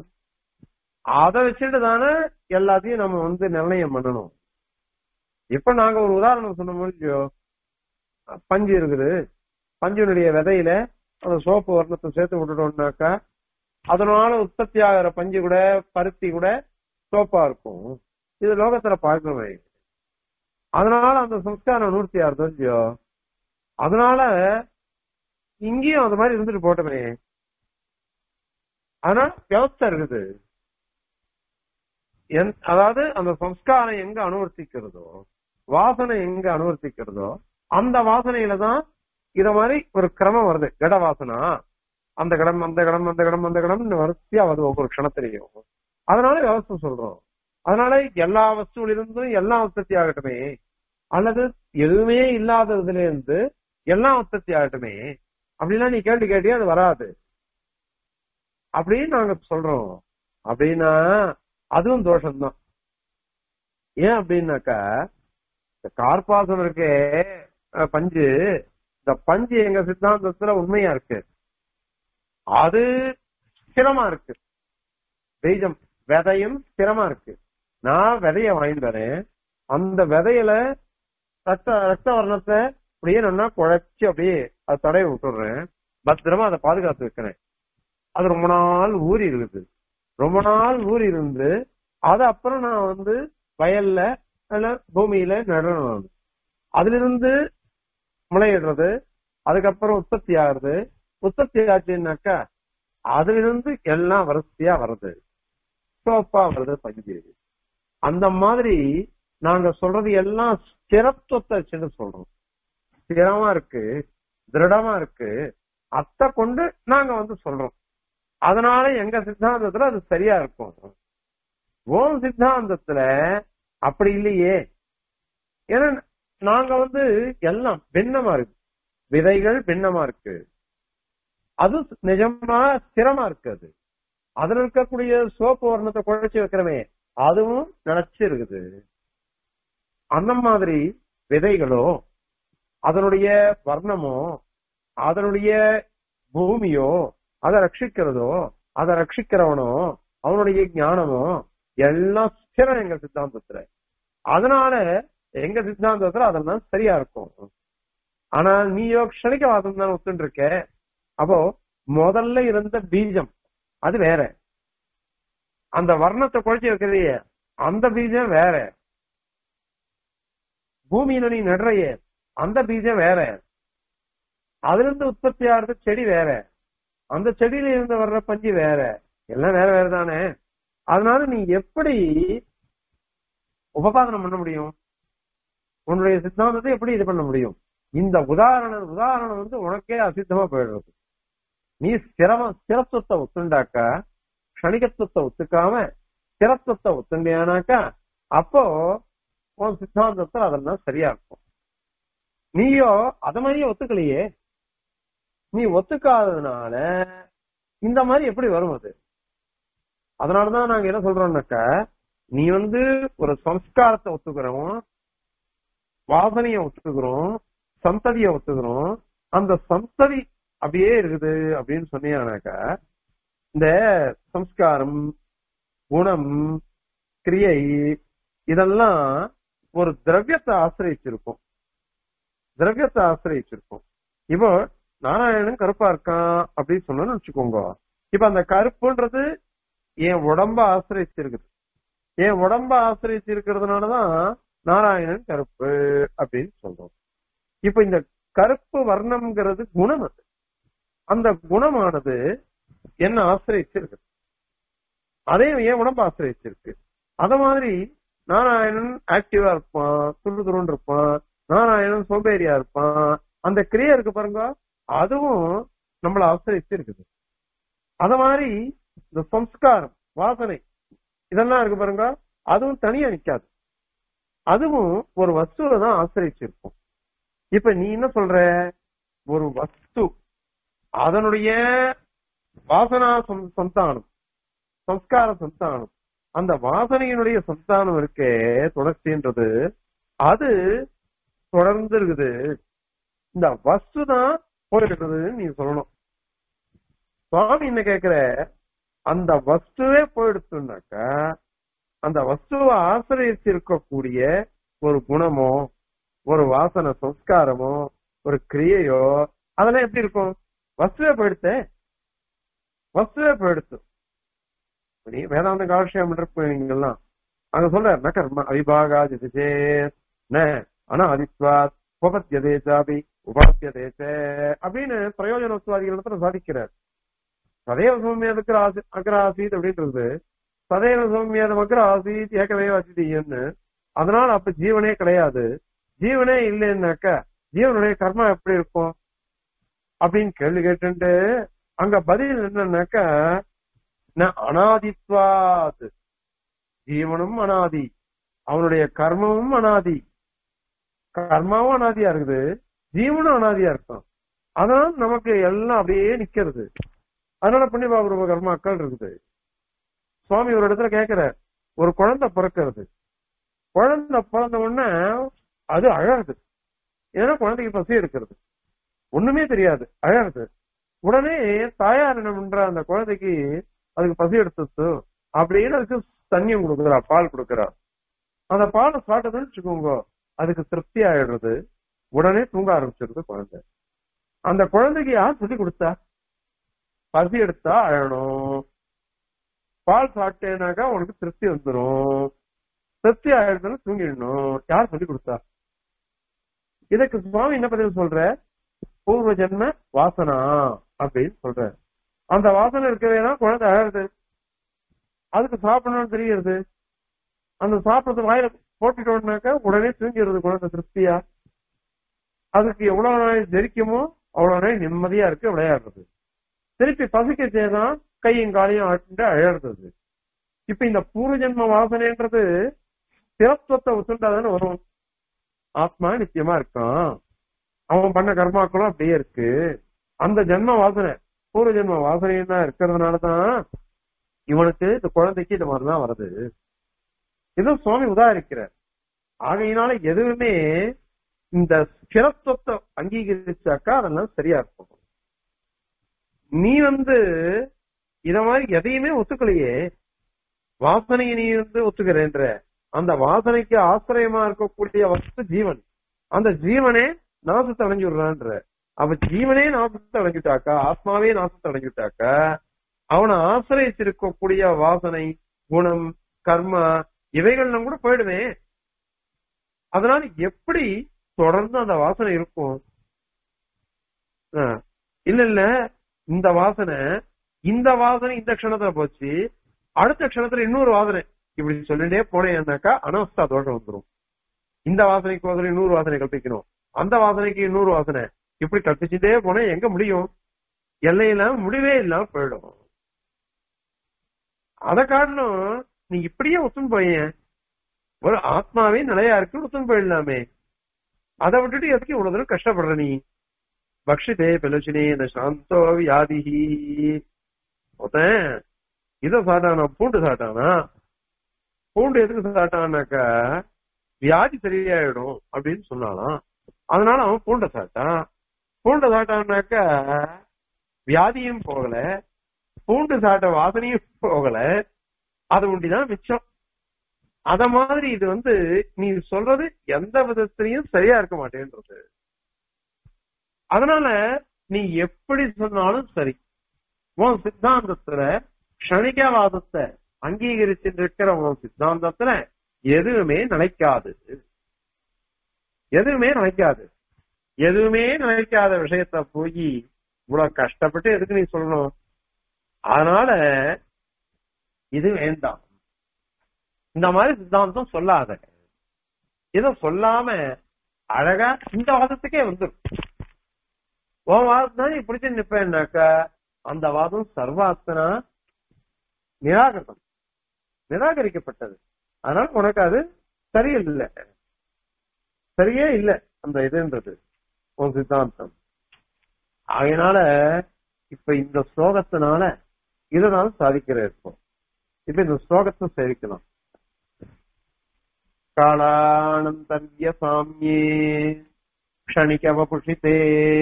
Speaker 1: அதை வச்சுட்டு தானே எல்லாத்தையும் நம்ம வந்து நிர்ணயம் பண்ணணும் இப்ப நாங்க ஒரு உதாரணம் சொன்ன இல்லையோ பஞ்சு இருக்குது பஞ்சினுடைய விதையில அந்த சோப்பு வர்ணத்தை சேர்த்து விட்டுட்டோம்னாக்கா அதனால உற்பத்தி ஆகிற பஞ்சு கூட பருத்தி கூட சோப்பா இருக்கும் இது லோகத்துல பார்க்கவே அதனால அந்த சம்ஸ்காரம் நூர்த்தி ஆறுதோ இல்லையோ அதனால இங்கேயும் அந்த மாதிரி இருந்துட்டு போட்டோமே ஆனா வியவஸ்தை இருக்குது என்- அதாவது அந்த சம்ஸ்காரம் எங்க அனுவர்த்திக்கிறதோ வாசனை எங்க அனுவர்த்திக்கிறதோ அந்த வாசனையில தான் இத மாதிரி ஒரு கிரமம் வருது கட வாசனா அந்த கடம் அந்த கடம் அந்த கடம் அந்த கடம் வரிசையா வருது ஒவ்வொரு க்ஷணத்திலையும் அதனால வியவஸ்தை சொல்றோம் அதனால எல்லா வஸ்துவிலிருந்தும் எல்லாம் உற்பத்தி ஆகட்டுமே அல்லது எதுவுமே இல்லாததுல இருந்து எல்லாம் உற்பத்தி ஆகட்டுமே அப்படிலாம் நீ கேள்வி கேட்டியே அது வராது அப்படின்னு நாங்க சொல்றோம் அப்படின்னா அதுவும் தோஷம்தான் ஏன் அப்படின்னாக்கா இந்த கார்பாசம் இருக்கே அஹ், பஞ்சு இந்த பஞ்சு எங்க சித்தாந்தத்துல உண்மையா இருக்கு அது ஸ்திரமா இருக்கு பீஜம் விதையும் ஸ்திரமா இருக்கு நான் விதைய வாங்கிட்டு வரேன் அந்த விதையில ரத்த ரத்த வர்ணத்தை அப்படியே நல்லா குழைச்சு அப்படியே அது தடவை விட்டுடுறேன் பத்திரமா அதை பாதுகாத்து வைக்கிறேன் அது ரொம்ப நாள் ஊறி இருக்குது ரொம்ப நாள் ஊறி இருந்து அது அப்புறம் நான் வந்து வயல்ல இல்ல பூமியில நடணும் நான். அதுல இருந்து முளையிடுறது அதுக்கப்புறம் உற்பத்தி ஆகுறது உற்பத்தி ஆச்சுன்னாக்கா அதுல இருந்து எல்லாம் வரிசையா வருது சோப்பா வருது பஞ்சு அந்த மாதிரி நாங்க சொல்றது எல்லாம் ஸ்திரத்துவத்தை வச்சுன்னு சொல்றோம் ஸ்திரமா இருக்கு திருடமா இருக்கு அத்தை கொண்டு நாங்க வந்து சொல்றோம் அதனால எங்க சித்தாந்தத்துல அது சரியா இருக்கும் ஓம் சித்தாந்தத்துல அப்படி இல்லையே ஏன்னா நாங்க வந்து எல்லாம் பின்னமா இருக்கு விதைகள் பின்னமா இருக்கு அது நிஜமா ஸ்திரமா இருக்கு அது அதுல இருக்கக்கூடிய சோப்பு வர்ணத்தை குழைச்சி வைக்கிறமே அதுவும் நினைச்சு இருக்குது அந்த மாதிரி விதைகளோ அதனுடைய வர்ணமோ அதனுடைய பூமியோ அதை ரட்சிக்கிறதோ அதை ரட்சிக்கிறவனோ அவனுடைய ஞானமோ எல்லாம் ஸ்திரம் எங்க சித்தாந்தத்துல அதனால எங்க சித்தாந்தத்துல அதெல்லாம் சரியா இருக்கும் ஆனா நீயோ க்ஷணிகவாதம் தான் ஒத்துட்டு இருக்க அப்போ முதல்ல இருந்த பீஜம் அது வேற அந்த வர்ணத்தை குழைச்சி வைக்கிறதே அந்த பீஜம் வேற பூமியில நீ நடுறைய அந்த பீஜம் வேற அதுல இருந்து உற்பத்தி ஆகிறது செடி வேற அந்த செடியில இருந்து வர்ற பஞ்சு வேற எல்லாம் வேற வேற தானே அதனால நீ எப்படி உபபாதனம் பண்ண முடியும் உன்னுடைய சித்தாந்தத்தை எப்படி இது பண்ண முடியும் இந்த உதாரணம் உதாரணம் வந்து உனக்கே அசித்தமா போயிடுறது நீ ஸ்திரமா ஸ்திரத்துவத்தை ஒத்துண்டாக்கா க்ஷணிகத்துவத்தை ஒத்துக்காம ஸ்திரத்துவத்தை ஒத்துண்டியானாக்கா அப்போ உன் சித்தாந்தத்தில் அதெல்லாம் சரியா இருக்கும் நீயோ அத மாதிரியே ஒத்துக்கலையே நீ ஒத்துக்காததுனால இந்த மாதிரி எப்படி வரும் அது அதனாலதான் நாங்க என்ன சொல்றோம்னாக்கா நீ வந்து ஒரு சம்ஸ்காரத்தை ஒத்துக்கிறோம் வாசனைய ஒத்துக்கிறோம் சந்ததிய ஒத்துக்கிறோம் அந்த சந்ததி அப்படியே இருக்குது அப்படின்னு சொன்னீங்கன்னாக்கா இந்த சம்ஸ்காரம் குணம் கிரியை இதெல்லாம் ஒரு திரவியத்தை ஆசிரியச்சிருக்கும் திரவியத்தை ஆசிரியச்சிருக்கும் இப்போ நாராயணன் கருப்பா இருக்கான் அப்படின்னு சொன்னோம்னு வச்சுக்கோங்க இப்ப அந்த கருப்புன்றது என் உடம்ப ஆசிரியச்சிருக்குது என் உடம்ப ஆசிரியச்சிருக்கிறதுனாலதான் நாராயணன் கருப்பு அப்படின்னு சொல்றோம் இப்ப இந்த கருப்பு வர்ணம்ங்கிறது குணம் அது அந்த குணமானது என்ன ஆசிரியச்சிருக்கு அதே என் உடம்பு ஆசிரியச்சிருக்கு அத மாதிரி நாராயணன் ஆக்டிவா இருப்பான் துரு துருன்னு இருப்பான் நாராயணன் சோம்பேறியா இருப்பான் அந்த கிரியா இருக்கு பாருங்க அதுவும் நம்மள ஆசிரியச்சு இருக்குது அத மாதிரி இந்த சம்ஸ்காரம் வாசனை இதெல்லாம் இருக்கு பாருங்க அதுவும் தனியா நிக்காது அதுவும் ஒரு வஸ்துவை தான் ஆசிரியச்சிருக்கும் இப்ப நீ என்ன சொல்ற ஒரு வஸ்து அதனுடைய வாசனா சம்- சந்தானம் சம்ஸ்கார சந்தானம் அந்த வாசனையினுடைய சந்தானம் இருக்கே தொடர்ச்சின்றது அது தொடர்ந்து இருக்குது இந்த வஸ்து தான் போயிருக்குதுன்னு நீ சொல்லணும் சுவாமி என்ன கேக்குற அந்த வஸ்துவே போயிடுச்சுனாக்கா அந்த வஸ்துவை ஆசிரியச்சு இருக்கக்கூடிய ஒரு குணமோ ஒரு வாசன சம்ஸ்காரமோ ஒரு கிரியையோ அதெல்லாம் எப்படி இருக்கும் வஸ்துவே போயிடுத்தே வஸ்துவே போயிடுத்து நீ வேதாந்த காலட்சியம் இருப்பீங்கெல்லாம் அங்க சொல்ற ந கர்ம அவிபாகாதி சேத் ந அனாதித்வாத் உபபத்தியதே சாபி உபாத்தியதே ச அப்படின்னு பிரயோஜனத்துவாதிகள் சாதிக்கிறார் சதேவ சௌமியதுக்கு அக்ர ஆசீத் அப்படின்றது சதேவ சௌமியதம் அக்ர ஆசீத் ஏகமே வசதின்னு அதனால அப்ப ஜீவனே கிடையாது ஜீவனே இல்லைன்னாக்கா ஜீவனுடைய கர்மா எப்படி இருக்கும் அப்படின்னு கேள்வி கேட்டுட்டு அங்க பதில் என்னன்னாக்கா ந அனாதித்வாத் ஜீவனும் அனாதி அவனுடைய கர்மமும் அனாதி கர்மாவும் அனாதியா இருக்குது ஜீவனும் அனாதியா இருக்கும் அதனால நமக்கு எல்லாம் அப்படியே நிக்கிறது அதனால புண்ணியபாபுரூப கர்மாக்கள் இருக்குது சுவாமி ஒரு இடத்துல கேக்குற ஒரு குழந்தை பிறக்கிறது குழந்தை பிறந்த உடனே அது அழகுது ஏன்னா குழந்தைக்கு பசி எடுக்கிறது ஒண்ணுமே தெரியாது அழகுது உடனே தாயார் என்ன பண்ற அந்த குழந்தைக்கு அதுக்கு பசி எடுத்துச்சு அப்படின்னு அதுக்கு தண்ணியம் கொடுக்குறா பால் கொடுக்குறா அந்த பாலை சாப்பிட்டதுன்னு வச்சுக்கோங்க அதுக்கு திருப்தி ஆயிடுறது உடனே தூங்க ஆரம்பிச்சிருது குழந்தை அந்த குழந்தைக்கு யார் சொல்லி கொடுத்தா பசி எடுத்தா அழணும் பால் சாப்பிட்டேனாக்கா உனக்கு திருப்தி வந்துடும் திருப்தி ஆயிடுதுன்னு தூங்கிடணும் யார் சொல்லி கொடுத்தா இதுக்கு சுவாமி என்ன பதில் சொல்ற பூர்வ ஜென்ம வாசனா அப்படின்னு சொல்ற அந்த வாசனை இருக்கவேனா குழந்தை அழகுது அதுக்கு சாப்பிடணும்னு தெரியுது அந்த சாப்பிடறது வாயில போட்டுட்டோம்னாக்கா உடனே தூங்கிடுறது குழந்தை திருப்தியா அதுக்கு எவ்வளவு நாள் ஜெரிக்குமோ அவ்வளவு நாள் நிம்மதியா இருக்கு விளையாடுறது திருப்பி பசிக்கச்சேதான் கையும் காலையும் ஆட்டு அழறது இப்ப இந்த பூர்வ ஜென்ம வாசனைன்றது ஸ்திரத்துவத்தை ஒத்துண்டாதானே வரும் ஆத்மா நித்தியமா இருக்கான் அவன் பண்ண கர்மாக்களும் அப்படியே இருக்கு அந்த ஜென்ம வாசனை பூர்வ ஜென்ம வாசனைன்னா இருக்கிறதுனாலதான் இவனுக்கு இந்த குழந்தைக்கு இந்த மாதிரிதான் வருது இதுவும் சுவாமி உதாரிக்கிறார் ஆகையினால எதுவுமே இந்த ஸ்திரத்துவத்தை அங்கீகரிச்சாக்கா அதெல்லாம் சரியா இருக்கும் நீ வந்து இத மாதிரி எதையுமே ஒத்துக்கலையே வாசனையை நீ வந்து ஒத்துக்கிறேன்ற அந்த வாசனைக்கு ஆசிரியமா இருக்கக்கூடிய வஸ்து ஜீவன் அந்த ஜீவனே நாசத்தை அடைஞ்சு விடுறான்ற அவ ஜீவனே நாசத்தை அடைஞ்சுட்டாக்கா ஆத்மாவே நாசத்தை அடைஞ்சுட்டாக்கா அவனை ஆசிரியச்சிருக்கக்கூடிய வாசனை குணம் கர்மா இவைகள்லாம் கூட போயிடுமே அதனால எப்படி தொடர்ந்து அந்த வாசனை இருக்கும் ஆ, இல்ல இல்ல இந்த வாசனை இந்த வாசனை இந்த க்ஷணத்துல போச்சு அடுத்த க்ஷணத்துல இன்னொரு வாசனை இப்படி சொல்லிட்டே போனேன்னாக்கா அனவஸ்தா தோஷம் வந்துரும் இந்த வாசனைக்கு வாசனை இன்னொரு வாசனை கல்பிக்கணும் அந்த வாசனைக்கு இன்னொரு வாசனை இப்படி கற்பிச்சுட்டே போனா எங்க முடியும் எல்லையெல்லாம் முடிவே இல்லாம போயிடும் அத காரணம் நீ இப்படியே ஒத்துன்னு போயேன் ஒரு ஆத்மாவே நிலையா இருக்கு ஒத்துன்னு போயிடலாமே அதை விட்டுட்டு எதுக்கு இவ்வளவு தூரம் கஷ்டப்படுற நீ பக்ஷிதே பெலுச்சினே இந்த சாந்தோ வியாதிஹி ஒருத்தன் இத சாட்டானா பூண்டு சாட்டானா பூண்டு எதுக்கு சாட்டானாக்கா வியாதி சரியாயிடும் அப்படின்னு சொன்னாலாம் அதனால அவன் பூண்டை சாட்டான் பூண்டை சாட்டான்னாக்கா வியாதியும் போகல பூண்டு சாட்ட வாசனையும் போகல அது ஒண்டிதான் மிச்சம் அத மாதிரி இது வந்து நீ சொல்றது எந்த விதத்திலையும் சரியா இருக்க மாட்டேன்றது அதனால நீ எப்படி சொன்னாலும் சரி உன் சித்தாந்தத்துல க்ஷணிகவாதத்தை அங்கீகரிச்சுட்டு இருக்கிற உன் சித்தாந்தத்துல எதுவுமே நிலைக்காது எதுவுமே நிலைக்காது எதுவுமே நிலைக்காத விஷயத்த போய் இவ்வளவு கஷ்டப்பட்டு எதுக்கு நீ சொல்லணும் அதனால இது வேண்டாம் இந்த மாதிரி சித்தாந்தம் சொல்லாத இத சொல்லாம அழகா இந்த வாதத்துக்கே வந்துடும் உன் வாதத்தை நீ பிடிச்சு நிப்பேன்னாக்கா அந்த வாதம் சர்வாத்தனா நிராகரணம் நிராகரிக்கப்பட்டது அதனால உனக்கு அது சரியில்லை சரியே இல்லை அந்த இதுன்றது உன் சித்தாந்தம் அதனால இப்ப இந்த ஸ்லோகத்தினால இதை நான் சாதிக்கிற இருப்போம் இப்ப இந்த ஸ்லோகத்தை சேவிக்கலாம் காளானந்தர்ய சாமியே क्षणिकवपुषिते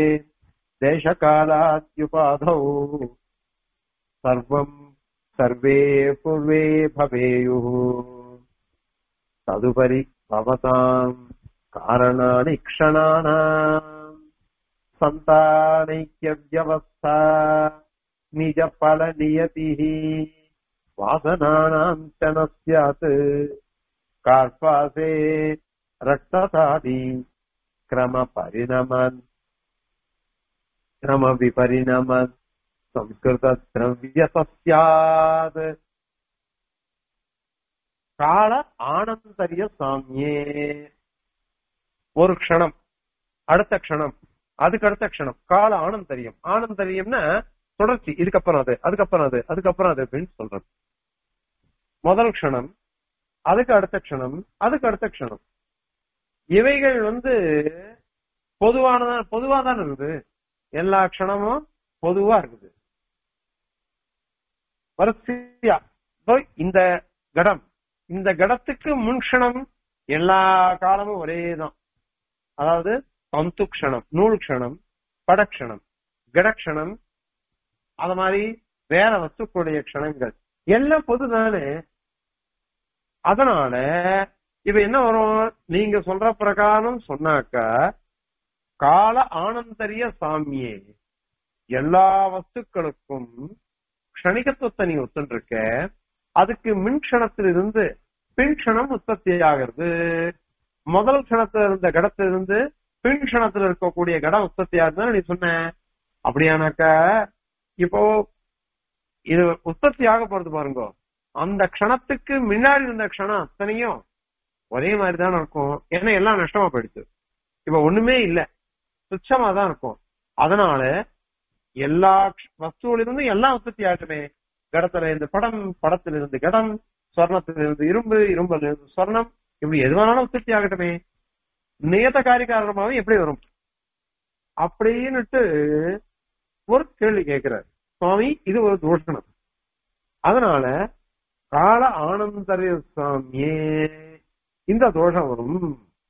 Speaker 1: देशकालाद्युपाधौ सर्वम् सर्वे पूर्वे भवेयुः तदुपरि भवताम् कारणानि क्षणानाम् सन्तानैक्यव्यवस्था निजफलनियतिः वासनानाम् च न स्यात् कार्पासे रक्तसादि क्रमपरिणमन् क्रमविपरिणमन् संस्कृतद्रव्यत स्यात् கால ஆனந்தரிய சாமியே ஒரு க்ஷணம் அடுத்த க்ஷணம் அதுக்கு அடுத்த க்ஷணம் கால ஆனந்தரியம் ஆனந்தரியம்னா தொடர்ச்சி இதுக்கப்புறம் அது அதுக்கப்புறம் அது அதுக்கப்புறம் அது அப்படின்னு சொல்றது முதல் க்ஷணம் அதுக்கு அடுத்த க்ஷணம் அதுக்கு அடுத்த க்ஷணம் இவைகள் வந்து பொதுவானதா பொதுவா தான் இருக்குது எல்லா க்ஷணமும் பொதுவா இருக்குது வரிசையா இதோ இந்த கடம் இந்த கடத்துக்கு முன்க்ஷணம் எல்லா காலமும் ஒரே தான் அதாவது பந்து க்ஷணம் நூல் க்ஷணம் படக்ஷணம் கடக்ஷணம் அது மாதிரி வேற வஸ்துக்களுடைய க்ஷணங்கள் எல்லாம் பொதுதானே அதனால இப்ப என்ன வரும் நீங்க சொல்ற பிரகாரம் சொன்னாக்கா கால ஆனந்தரிய சாமியே எல்லா வஸ்துக்களுக்கும் க்ஷணிகத்துவத்தை நீ ஒத்துருக்க அதுக்கு மின்க்ஷணத்திலிருந்து பின்க்ஷணம் உற்பத்தி ஆகிறது முதல் க்ஷணத்துல இருந்த கடத்திலிருந்து பின் க்ஷணத்துல இருக்கக்கூடிய கடம் உற்பத்தி ஆகுதுன்னு நீ சொன்ன அப்படியானாக்கா இப்போ இது உற்பத்தி ஆக போறது பாருங்க அந்த க்ஷணத்துக்கு முன்னாடி இருந்த க்ஷணம் அத்தனையும் ஒரே மாதிரி தான் இருக்கும் ஏன்னா எல்லாம் நஷ்டமா போயிடுச்சு இப்ப ஒண்ணுமே இல்ல துச்சமா தான் இருக்கும் அதனால எல்லா வஸ்துவிலிருந்து எல்லாம் உற்பத்தி ஆகட்டுமே கடத்துல இருந்து படம் படத்துல இருந்து கடம் சொர்ணத்துல இருந்து இரும்பு இரும்புல இருந்து சொர்ணம் இப்படி எது வேணாலும் உற்பத்தி ஆகட்டுமே நியத காரிகாரணமாவும் எப்படி வரும் அப்படின்னுட்டு ஒரு கேள்வி கேட்கிறார் சுவாமி இது ஒரு தூஷணம் அதனால கால ஆனந்தரிய சுவாமியே இந்த தோஷம் வரும்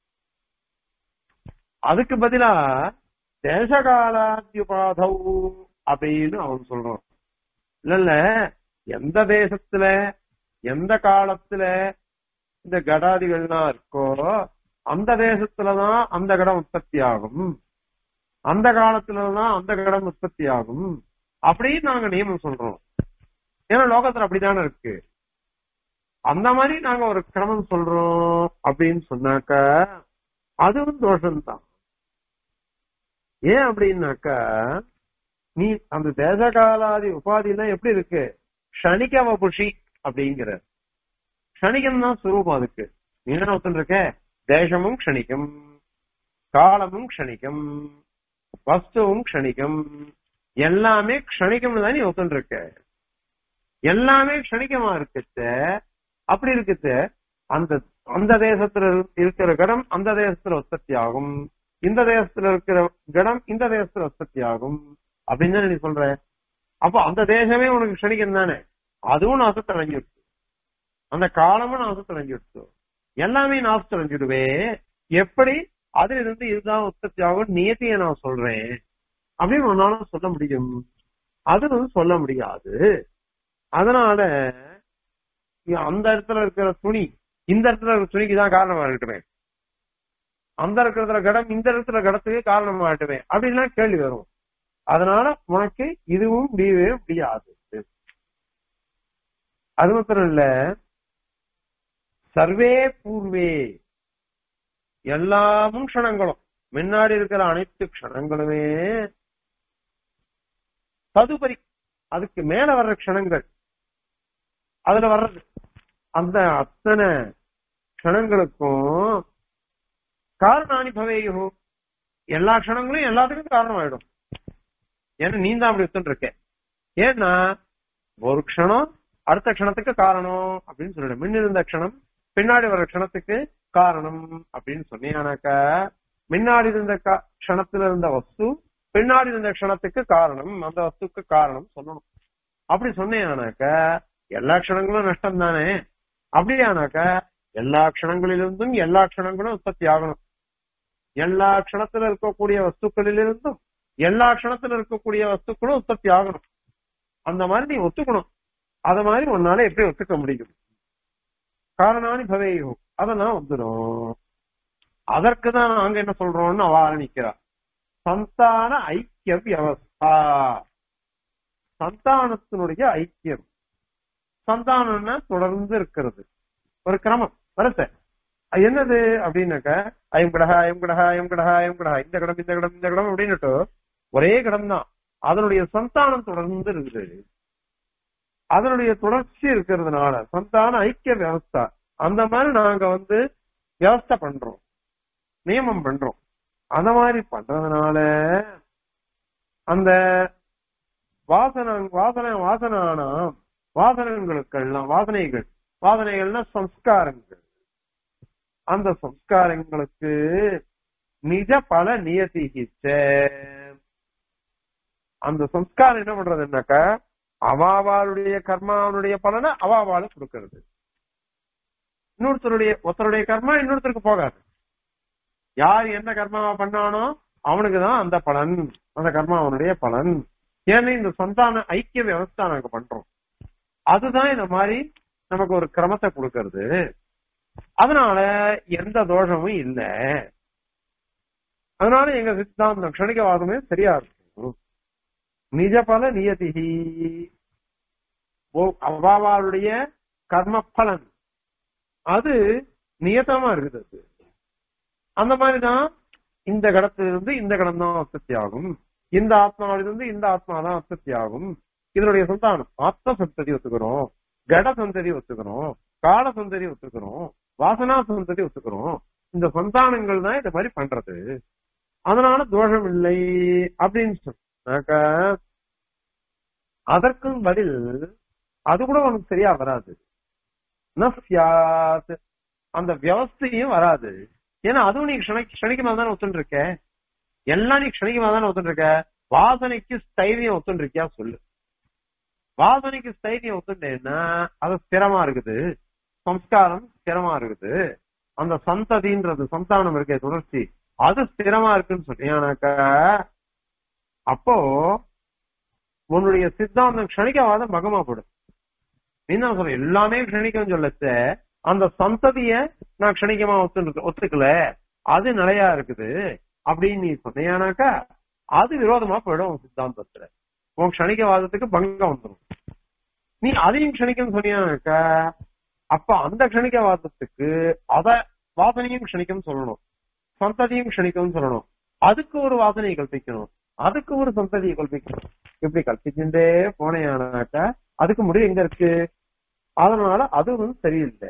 Speaker 1: அதுக்கு பதிலா தேசகாலாத்யுபாதௌ அப்படின்னு அவன் சொல்றான் இல்ல இல்ல எந்த தேசத்துல எந்த காலத்துல இந்த கடாதிகள்லாம் இருக்கோ அந்த தேசத்துலதான் அந்த கடம் உற்பத்தி ஆகும் அந்த காலத்துலதான் அந்த கடம் உற்பத்தி ஆகும் அப்படின்னு நாங்க நியமம் சொல்றோம் ஏன்னா லோகத்துல அப்படித்தானே இருக்கு அந்த மாதிரி நாங்க ஒரு கிரமம் சொல்றோம் அப்படின்னு சொன்னாக்க அதுவும் தோஷம்தான் ஏன் அப்படின்னாக்கா நீ அந்த தேசகாலாதி உபாதிலாம் எப்படி இருக்கு க்ஷணிக வபுஷி அப்படிங்கிற க்ஷணிகம் தான் சுரூபம் அதுக்கு நீ என்ன ஒருத்தன் இருக்க தேசமும் க்ஷணிகம் காலமும் க்ஷணிகம் வஸ்துவும் க்ஷணிகம் எல்லாமே க்ஷணிகம்னு தான் நீ ஒருத்தன் இருக்க எல்லாமே க்ஷணிகமா இருக்குச்ச அப்படி இருக்குச்ச அந்த அந்த தேசத்துல இருக்கிற கடம் அந்த தேசத்துல உற்பத்தி ஆகும் இந்த தேசத்துல இருக்கிற கடம் இந்த தேசத்துல உற்பத்தி ஆகும் அப்படின்னு தானே நீ சொல்ற அப்போ அந்த தேசமே உனக்கு க்ஷணிகம் தானே அதுவும் நாசத்தை அடைஞ்சிடுச்சு அந்த காலமும் நாசத்தை அடைஞ்சிடுச்சு எல்லாமே நாசத்தை அடைஞ்சிடுவே எப்படி அதுல இருந்து இதுதான் உற்பத்தி ஆகும் நியத்தியை நான் சொல்றேன் அப்படின்னு உன்னால சொல்ல முடியும் அது வந்து சொல்ல முடியாது அதனால அந்த இடத்துல இருக்கிற துணி இந்த இடத்துல இருக்கிற துணிக்கு தான் காரணமா இருக்கட்டுமே அந்த இருக்கிற கடம் இந்த இடத்துல கடத்துக்கு காரணமா இருக்கட்டுமே அப்படின்லாம் கேள்வி வரும் அதனால உனக்கு இதுவும் முடியவே முடியாது அது மாத்திரம் இல்ல சர்வே பூர்வே எல்லாமும் க்ஷணங்களும் முன்னாடி இருக்கிற அனைத்து க்ஷணங்களுமே ததுபரி அதுக்கு மேல வர்ற க்ஷணங்கள் அதுல வர்றது அந்த அத்தனை க்ஷணங்களுக்கும் காரணானி பவேயோ எல்லா க்ஷணங்களும் எல்லாத்துக்கும் காரணம் ஆயிடும் ஏன்னா நீ தான் அப்படி எடுத்துட்டு இருக்க ஏன்னா ஒரு க்ஷணம் அடுத்த க்ஷணத்துக்கு காரணம் அப்படின்னு சொல்லிடு முன்ன இருந்த க்ஷணம் பின்னாடி வர க்ஷணத்துக்கு காரணம் அப்படின்னு சொன்னியானாக்கா முன்னாடி இருந்த க்ஷணத்துல இருந்த வஸ்து பின்னாடி இருந்த க்ஷணத்துக்கு காரணம் அந்த வஸ்துக்கு காரணம் சொல்லணும் அப்படி சொன்னேனாக்க எல்லா க்ஷணங்களும் நஷ்டம் தானே அப்படியானாக்க எல்லா க்ஷணங்களிலிருந்தும் எல்லா க்ஷணங்களும் உற்பத்தி ஆகணும் எல்லா க்ஷணத்துல இருக்கக்கூடிய வஸ்துக்களிலிருந்தும் எல்லா க்ஷணத்துல இருக்கக்கூடிய வஸ்துக்களும் உற்பத்தி ஆகணும் அந்த மாதிரி நீ ஒத்துக்கணும் அத மாதிரி உன்னால எப்படி ஒத்துக்க முடியும் காரணானி பவேயோ அதெல்லாம் வந்துடும் அதற்கு தான் நாங்க என்ன சொல்றோம்னு அவ ஆரம்பிக்கிறா சந்தான ஐக்கிய வியவஸ்தா சந்தானத்தினுடைய ஐக்கியம் சந்தானம்னா தொடர்ந்து இருக்கிறது ஒரு கிரமம் வரத்த என்னது அப்படின்னாக்க ஐம் கடகா ஐம் கடகா ஐம் கடகா ஐம் கடகா இந்த கடம் இந்த கடம் இந்த கடம் அப்படின்னுட்டு ஒரே கடம் தான் அதனுடைய சந்தானம் தொடர்ந்து இருக்குது அதனுடைய தொடர்ச்சி இருக்கிறதுனால சந்தான ஐக்கிய வியவஸ்தா அந்த மாதிரி நாங்க வந்து வியவஸ்தை பண்றோம் நியமம் பண்றோம் அந்த மாதிரி பண்றதுனால அந்த வாசன வாசன வாசனானா வாசனங்களுக்கெல்லாம் வாசனைகள் வாசனைகள்னா சம்ஸ்காரங்கள் அந்த சம்ஸ்காரங்களுக்கு நிஜ பல நியதிகிச்ச அந்த சம்ஸ்காரம் என்ன பண்றதுன்னாக்கா அவாவாளுடைய கர்மாவனுடைய பலனை அவாவாளு கொடுக்கறது இன்னொருத்தருடைய ஒருத்தருடைய கர்மா இன்னொருத்தருக்கு போகாது யார் என்ன கர்மாவை பண்ணானோ அவனுக்கு தான் அந்த பலன் அந்த கர்மா அவனுடைய பலன் ஏன்னா இந்த சந்தான ஐக்கிய வியவஸ்தா நாங்க பண்றோம் அதுதான் இந்த மாதிரி நமக்கு ஒரு கிரமத்தை கொடுக்கறது அதனால எந்த தோஷமும் இல்ல அதனால எங்க சித்தாந்தம் க்ஷணிகவாதமே சரியா இருக்கும் நிஜ பல நியதிகி அவாவாளுடைய கர்ம பலன் அது நியதமா இருக்குது அது அந்த மாதிரிதான் இந்த கடத்திலிருந்து இந்த கடம் தான் உற்பத்தி ஆகும் இந்த ஆத்மாவிலிருந்து இந்த ஆத்மா தான் உற்பத்தி ஆகும் இதனுடைய சந்தானம் ஆத்ம சந்ததி ஒத்துக்கிறோம் கட சந்ததி ஒத்துக்கிறோம் கால சந்ததி ஒத்துக்கிறோம் வாசனா சந்ததி ஒத்துக்கிறோம் இந்த சந்தானங்கள் தான் இந்த மாதிரி பண்றது அதனால தோஷம் இல்லை அப்படின்னு சொன்னாக்க அதற்கும் பதில் அது கூட உனக்கு சரியா வராது நஸ்யாத் அந்த வியவஸ்தையும் வராது ஏன்னா அதுவும் நீ க்ஷணி க்ஷணிக்கமா தானே ஒத்துன்னு இருக்க எல்லாம் நீ க்ஷணிக்கமா தானே ஒத்துன்னு இருக்க வாசனைக்கு ஸ்தைரியம் ஒத்துன்னு இருக்கியா சொல்லு வாசனைக்கு ஸ்தைரியம் ஒத்துட்டேன்னா அது ஸ்திரமா இருக்குது சம்ஸ்காரம் ஸ்திரமா இருக்குது அந்த சந்ததின்றது சந்தானம் இருக்கே தொடர்ச்சி அது ஸ்திரமா இருக்குன்னு சொன்னீங்கன்னாக்கா அப்போ உன்னுடைய சித்தாந்தம் க்ஷணிக்கவாதம் பகமா போடும் நீ தான் சொல்ற எல்லாமே க்ஷணிக்கம் சொல்லச்ச அந்த சந்ததிய நான் க்ஷணிக்கமா ஒத்து ஒத்துக்கல அது நிலையா இருக்குது அப்படின்னு நீ சொன்னியானாக்கா அது விரோதமா போயிடும் உன் சித்தாந்தத்துல உன் க்ஷணிக்கவாதத்துக்கு பங்கம் வந்துடும் நீ அதையும் க்ஷணிக்கம் சொன்னியானாக்கா அப்ப அந்த க்ஷணிக்கவாதத்துக்கு அத வாசனையும் க்ஷணிக்கம் சொல்லணும் சந்ததியும் க்ஷணிக்கம் சொல்லணும் அதுக்கு ஒரு வாசனையை கல்பிக்கணும் அதுக்கு ஒரு சந்ததியை கல்பிக்கணும் இப்படி கல்பிச்சுட்டே போனேனாக்கா அதுக்கு முடிவு எங்க இருக்கு அதனால அதுவும் சரியில்லை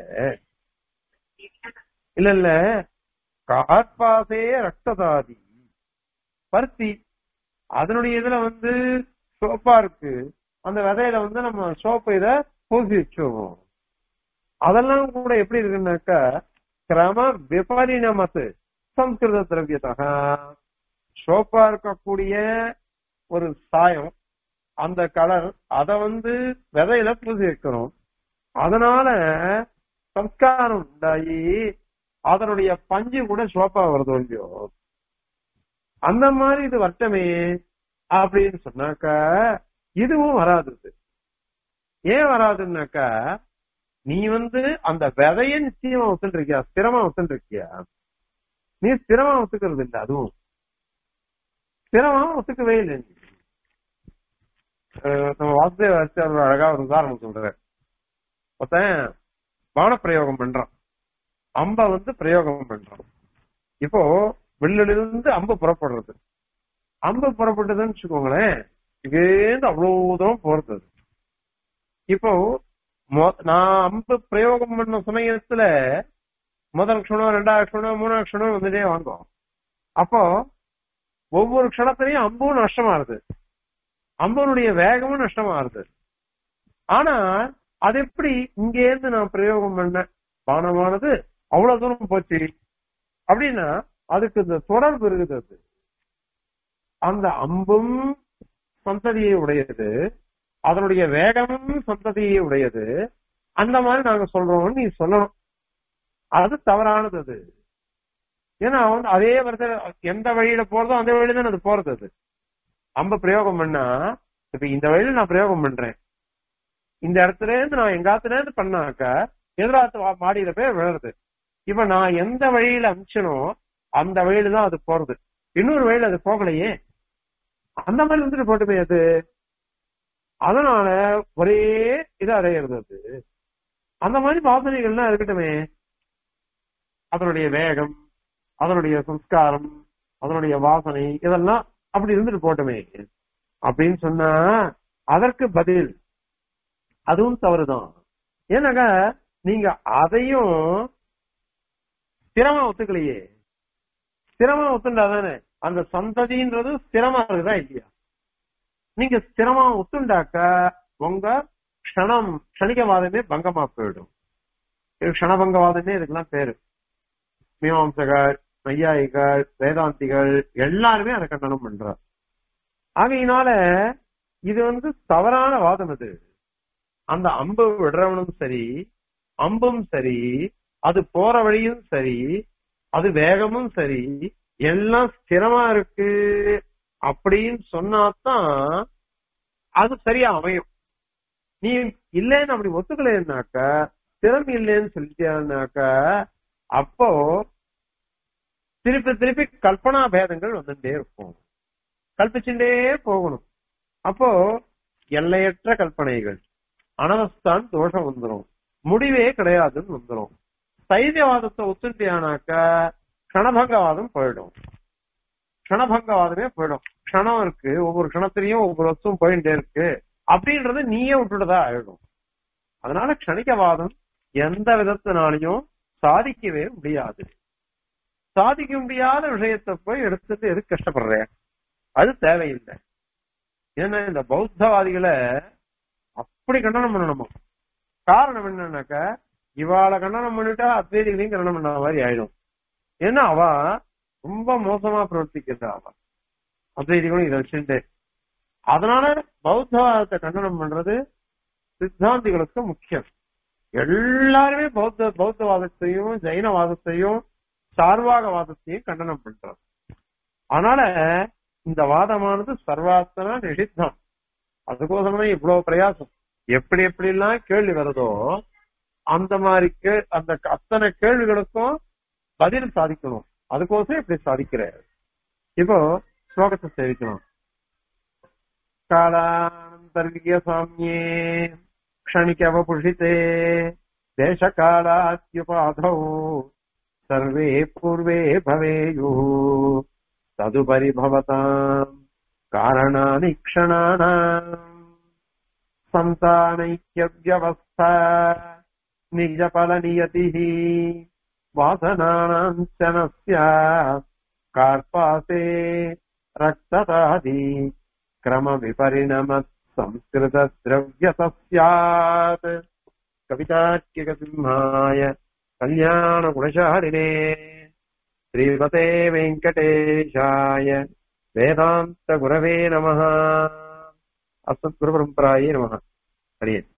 Speaker 1: இல்ல இல்ல காற்பாசே ரக்ததாதி பருத்தி அதனுடைய இதுல வந்து சோப்பா இருக்கு அந்த விதையில வந்து நம்ம சோப்பு இத பூசி வச்சுருவோம் அதெல்லாம் கூட எப்படி இருக்குன்னாக்கா கிரம விபரிணமத்து சம்ஸ்கிருத திரவியத்தக சோப்பா இருக்கக்கூடிய ஒரு சாயம் அந்த கலர் அத வந்து விதையில பூசி வைக்கணும் அதனால சம்ஸ்காரம் உண்டாகி அதனுடைய பஞ்சு கூட சோப்பா வருது இல்லையோ அந்த மாதிரி இது வட்டமே அப்படின்னு சொன்னாக்கா இதுவும் வராது ஏன் வராதுன்னாக்கா நீ வந்து அந்த விதைய நிச்சயமா ஒத்துட்டு இருக்கியா ஸ்திரமா ஒத்துட்டு இருக்கியா நீ ஸ்திரமா ஒத்துக்கிறது இல்ல அதுவும் ஸ்திரமா ஒத்துக்கவே இல்லை நீ அஹ் நம்ம வாசுதேவ ஆச்சாரியர் அழகா ஒரு உதாரணம் சொல்றாரு ஒருத்தன் பான பிரயோகம் பண்றான் அம்ப வந்து பிரயோகம் பண்றான் இப்போ வில்லிலிருந்து அம்பு புறப்படுறது அம்பு புறப்பட்டதுன்னு வச்சுக்கோங்களேன் இங்கேருந்து அவ்வளவு தூரம் போறது அது. இப்போ மொ- நான் அம்பு பிரயோகம் பண்ண சமயத்துல முதல் க்ஷணம் ரெண்டாவது க்ஷணம் மூணாவது க்ஷணம் வந்துட்டே வாங்கும் அப்போ ஒவ்வொரு க்ஷணத்திலையும் அம்பும் நஷ்டமாறுது அம்பனுடைய வேகமும் நஷ்டமாறுது ஆனா அது எப்படி இங்க இருந்து நான் பிரயோகம் பண்ண பானமானது அவ்வளவு தூரம் போச்சு அப்படின்னா அதுக்கு இந்த தொடர்பு இருக்குது அது அந்த அம்பும் சந்ததியை உடையது அதனுடைய வேகமும் சந்ததியை உடையது அந்த மாதிரி நாங்க சொல்றோம்னு நீ சொல்லணும் அது தவறானது அது ஏன்னா அவன் அதே வருஷம் எந்த வழியில போறதோ அந்த வழியில தான் அது போறது அது அம்ப பிரயோகம் பண்ணா இப்ப இந்த வழியில நான் பிரயோகம் பண்றேன் இந்த இடத்துல இருந்து நான் எங்காத்துல இருந்து பண்ணாக்க எதிராத்து வா- மாடியில போய் விழுறது இப்ப நான் எந்த வழியில அமிச்சனோ அந்த வழியில தான் அது போறது இன்னொரு வழியில அது போகலையே அந்த மாதிரி வந்துட்டு போட்டு போய் அது அதனால ஒரே இதா அடையிறது அது அந்த மாதிரி வாசனைகள்லாம் இருக்கட்டுமே அதனுடைய வேகம் அதனுடைய சம்ஸ்காரம் அதனுடைய வாசனை இதெல்லாம் அப்படி இருந்துட்டு போட்டுமே அப்படின்னு சொன்னா அதற்கு பதில் அதுவும் தவறுதான் ஏன்னாக்கா நீங்க அதையும் ஸ்திரமா ஒத்துக்கலையே ஸ்திரமா ஒத்துண்டாதானே அந்த சந்ததின்றது ஸ்திரமா இருக்குதா இல்லையா நீங்க ஸ்திரமா ஒத்துண்டாக்க உங்க க்ஷணம் க்ஷணிகவாதமே பங்கமா போயிடும் இது க்ஷணபங்கவாதமே இதுக்கெல்லாம் பேரு மீமாம்சகர் நையாயிகள் வேதாந்திகள் எல்லாருமே அதை கண்டனம் பண்றார் ஆகையினால இது வந்து தவறான வாதம் இது அந்த அம்பு விடுறவனும் சரி அம்பும் சரி அது போற வழியும் சரி அது வேகமும் சரி எல்லாம் ஸ்திரமா இருக்கு அப்படின்னு சொன்னாதான் அது சரியா அமையும் நீ இல்லைன்னு அப்படி ஒத்துக்கலைன்னாக்கா ஸ்திரம் இல்லைன்னு சொல்லிட்டானாக்கா அப்போ திருப்பி திருப்பி கல்பனா பேதங்கள் வந்துட்டே இருக்கும் கல்பிச்சுட்டே போகணும் அப்போ எல்லையற்ற கல்பனைகள் அனவஸ்தான் தோஷம் வந்துரும் முடிவே கிடையாதுன்னு வந்துரும் சைத்தியவாதத்தை ஒத்துட்டியானாக்கா கணபங்கவாதம் போயிடும் கணபங்கவாதமே போயிடும் க்ஷணம் இருக்கு ஒவ்வொரு க்ஷணத்திலையும் ஒவ்வொரு வஸ்துவும் போயிட்டே இருக்கு அப்படின்றத நீயே விட்டுட்டதா ஆயிடும் அதனால க்ஷணிகவாதம் எந்த விதத்தினாலையும் சாதிக்கவே முடியாது சாதிக்க முடியாத விஷயத்தை போய் எடுத்துட்டு எதுக்கு கஷ்டப்படுற அது தேவையில்லை ஏன்னா இந்த பௌத்தவாதிகளை அப்படி கண்டனம் பண்ணணுமா காரணம் என்னன்னாக்கா இவாளை கண்டனம் பண்ணிட்டா அத்வைதிகளையும் கண்டனம் பண்ண மாதிரி ஆயிடும் ஏன்னா அவ ரொம்ப மோசமா பிரவர்த்திக்கிறா அவ அத்வைதிகளும் இதை வச்சுட்டு அதனால பௌத்தவாதத்தை கண்டனம் பண்றது சித்தாந்திகளுக்கு முக்கியம் எல்லாருமே பௌத்த பௌத்தவாதத்தையும் ஜெயினவாதத்தையும் சார்வாகவாதத்தையும் கண்டனம் பண்றாங்க அதனால இந்த வாதமானது சர்வாத்தன நிஷித்தம் அதுக்கோசமே இவ்வளவு பிரயாசம் எப்படி எப்படி எல்லாம் கேள்வி வருதோ அந்த மாதிரி கே அந்த அத்தனை கேள்விகளுக்கும் பதில் சாதிக்கணும் அதுக்கோசம் இப்படி சாதிக்கிறார் இப்போ ஸ்லோகத்தை சேவிக்கணும் காலாந்தர்கிய சாமியே க்ஷணிக அவபுஷிதே தேசகாலாத்யுபாதௌ சர்வே பூர்வே பவேயுः ததுபரி பவதாம் காரணானி க்ஷணானாம் सन्तानैक्यव्यवस्था निजफलनियतिः वासनानाम् च न स्यात् कार्पासे रक्ततादि क्रमविपरिणमत् संस्कृतद्रव्यत स्यात् कवितार्किकसिंहाय कल्याणगुणशालिने श्रीमते वेङ्कटेशाय वेदान्तगुरवे नमः अस्मद्गुरुपरम्परायै नमः हरि ओम्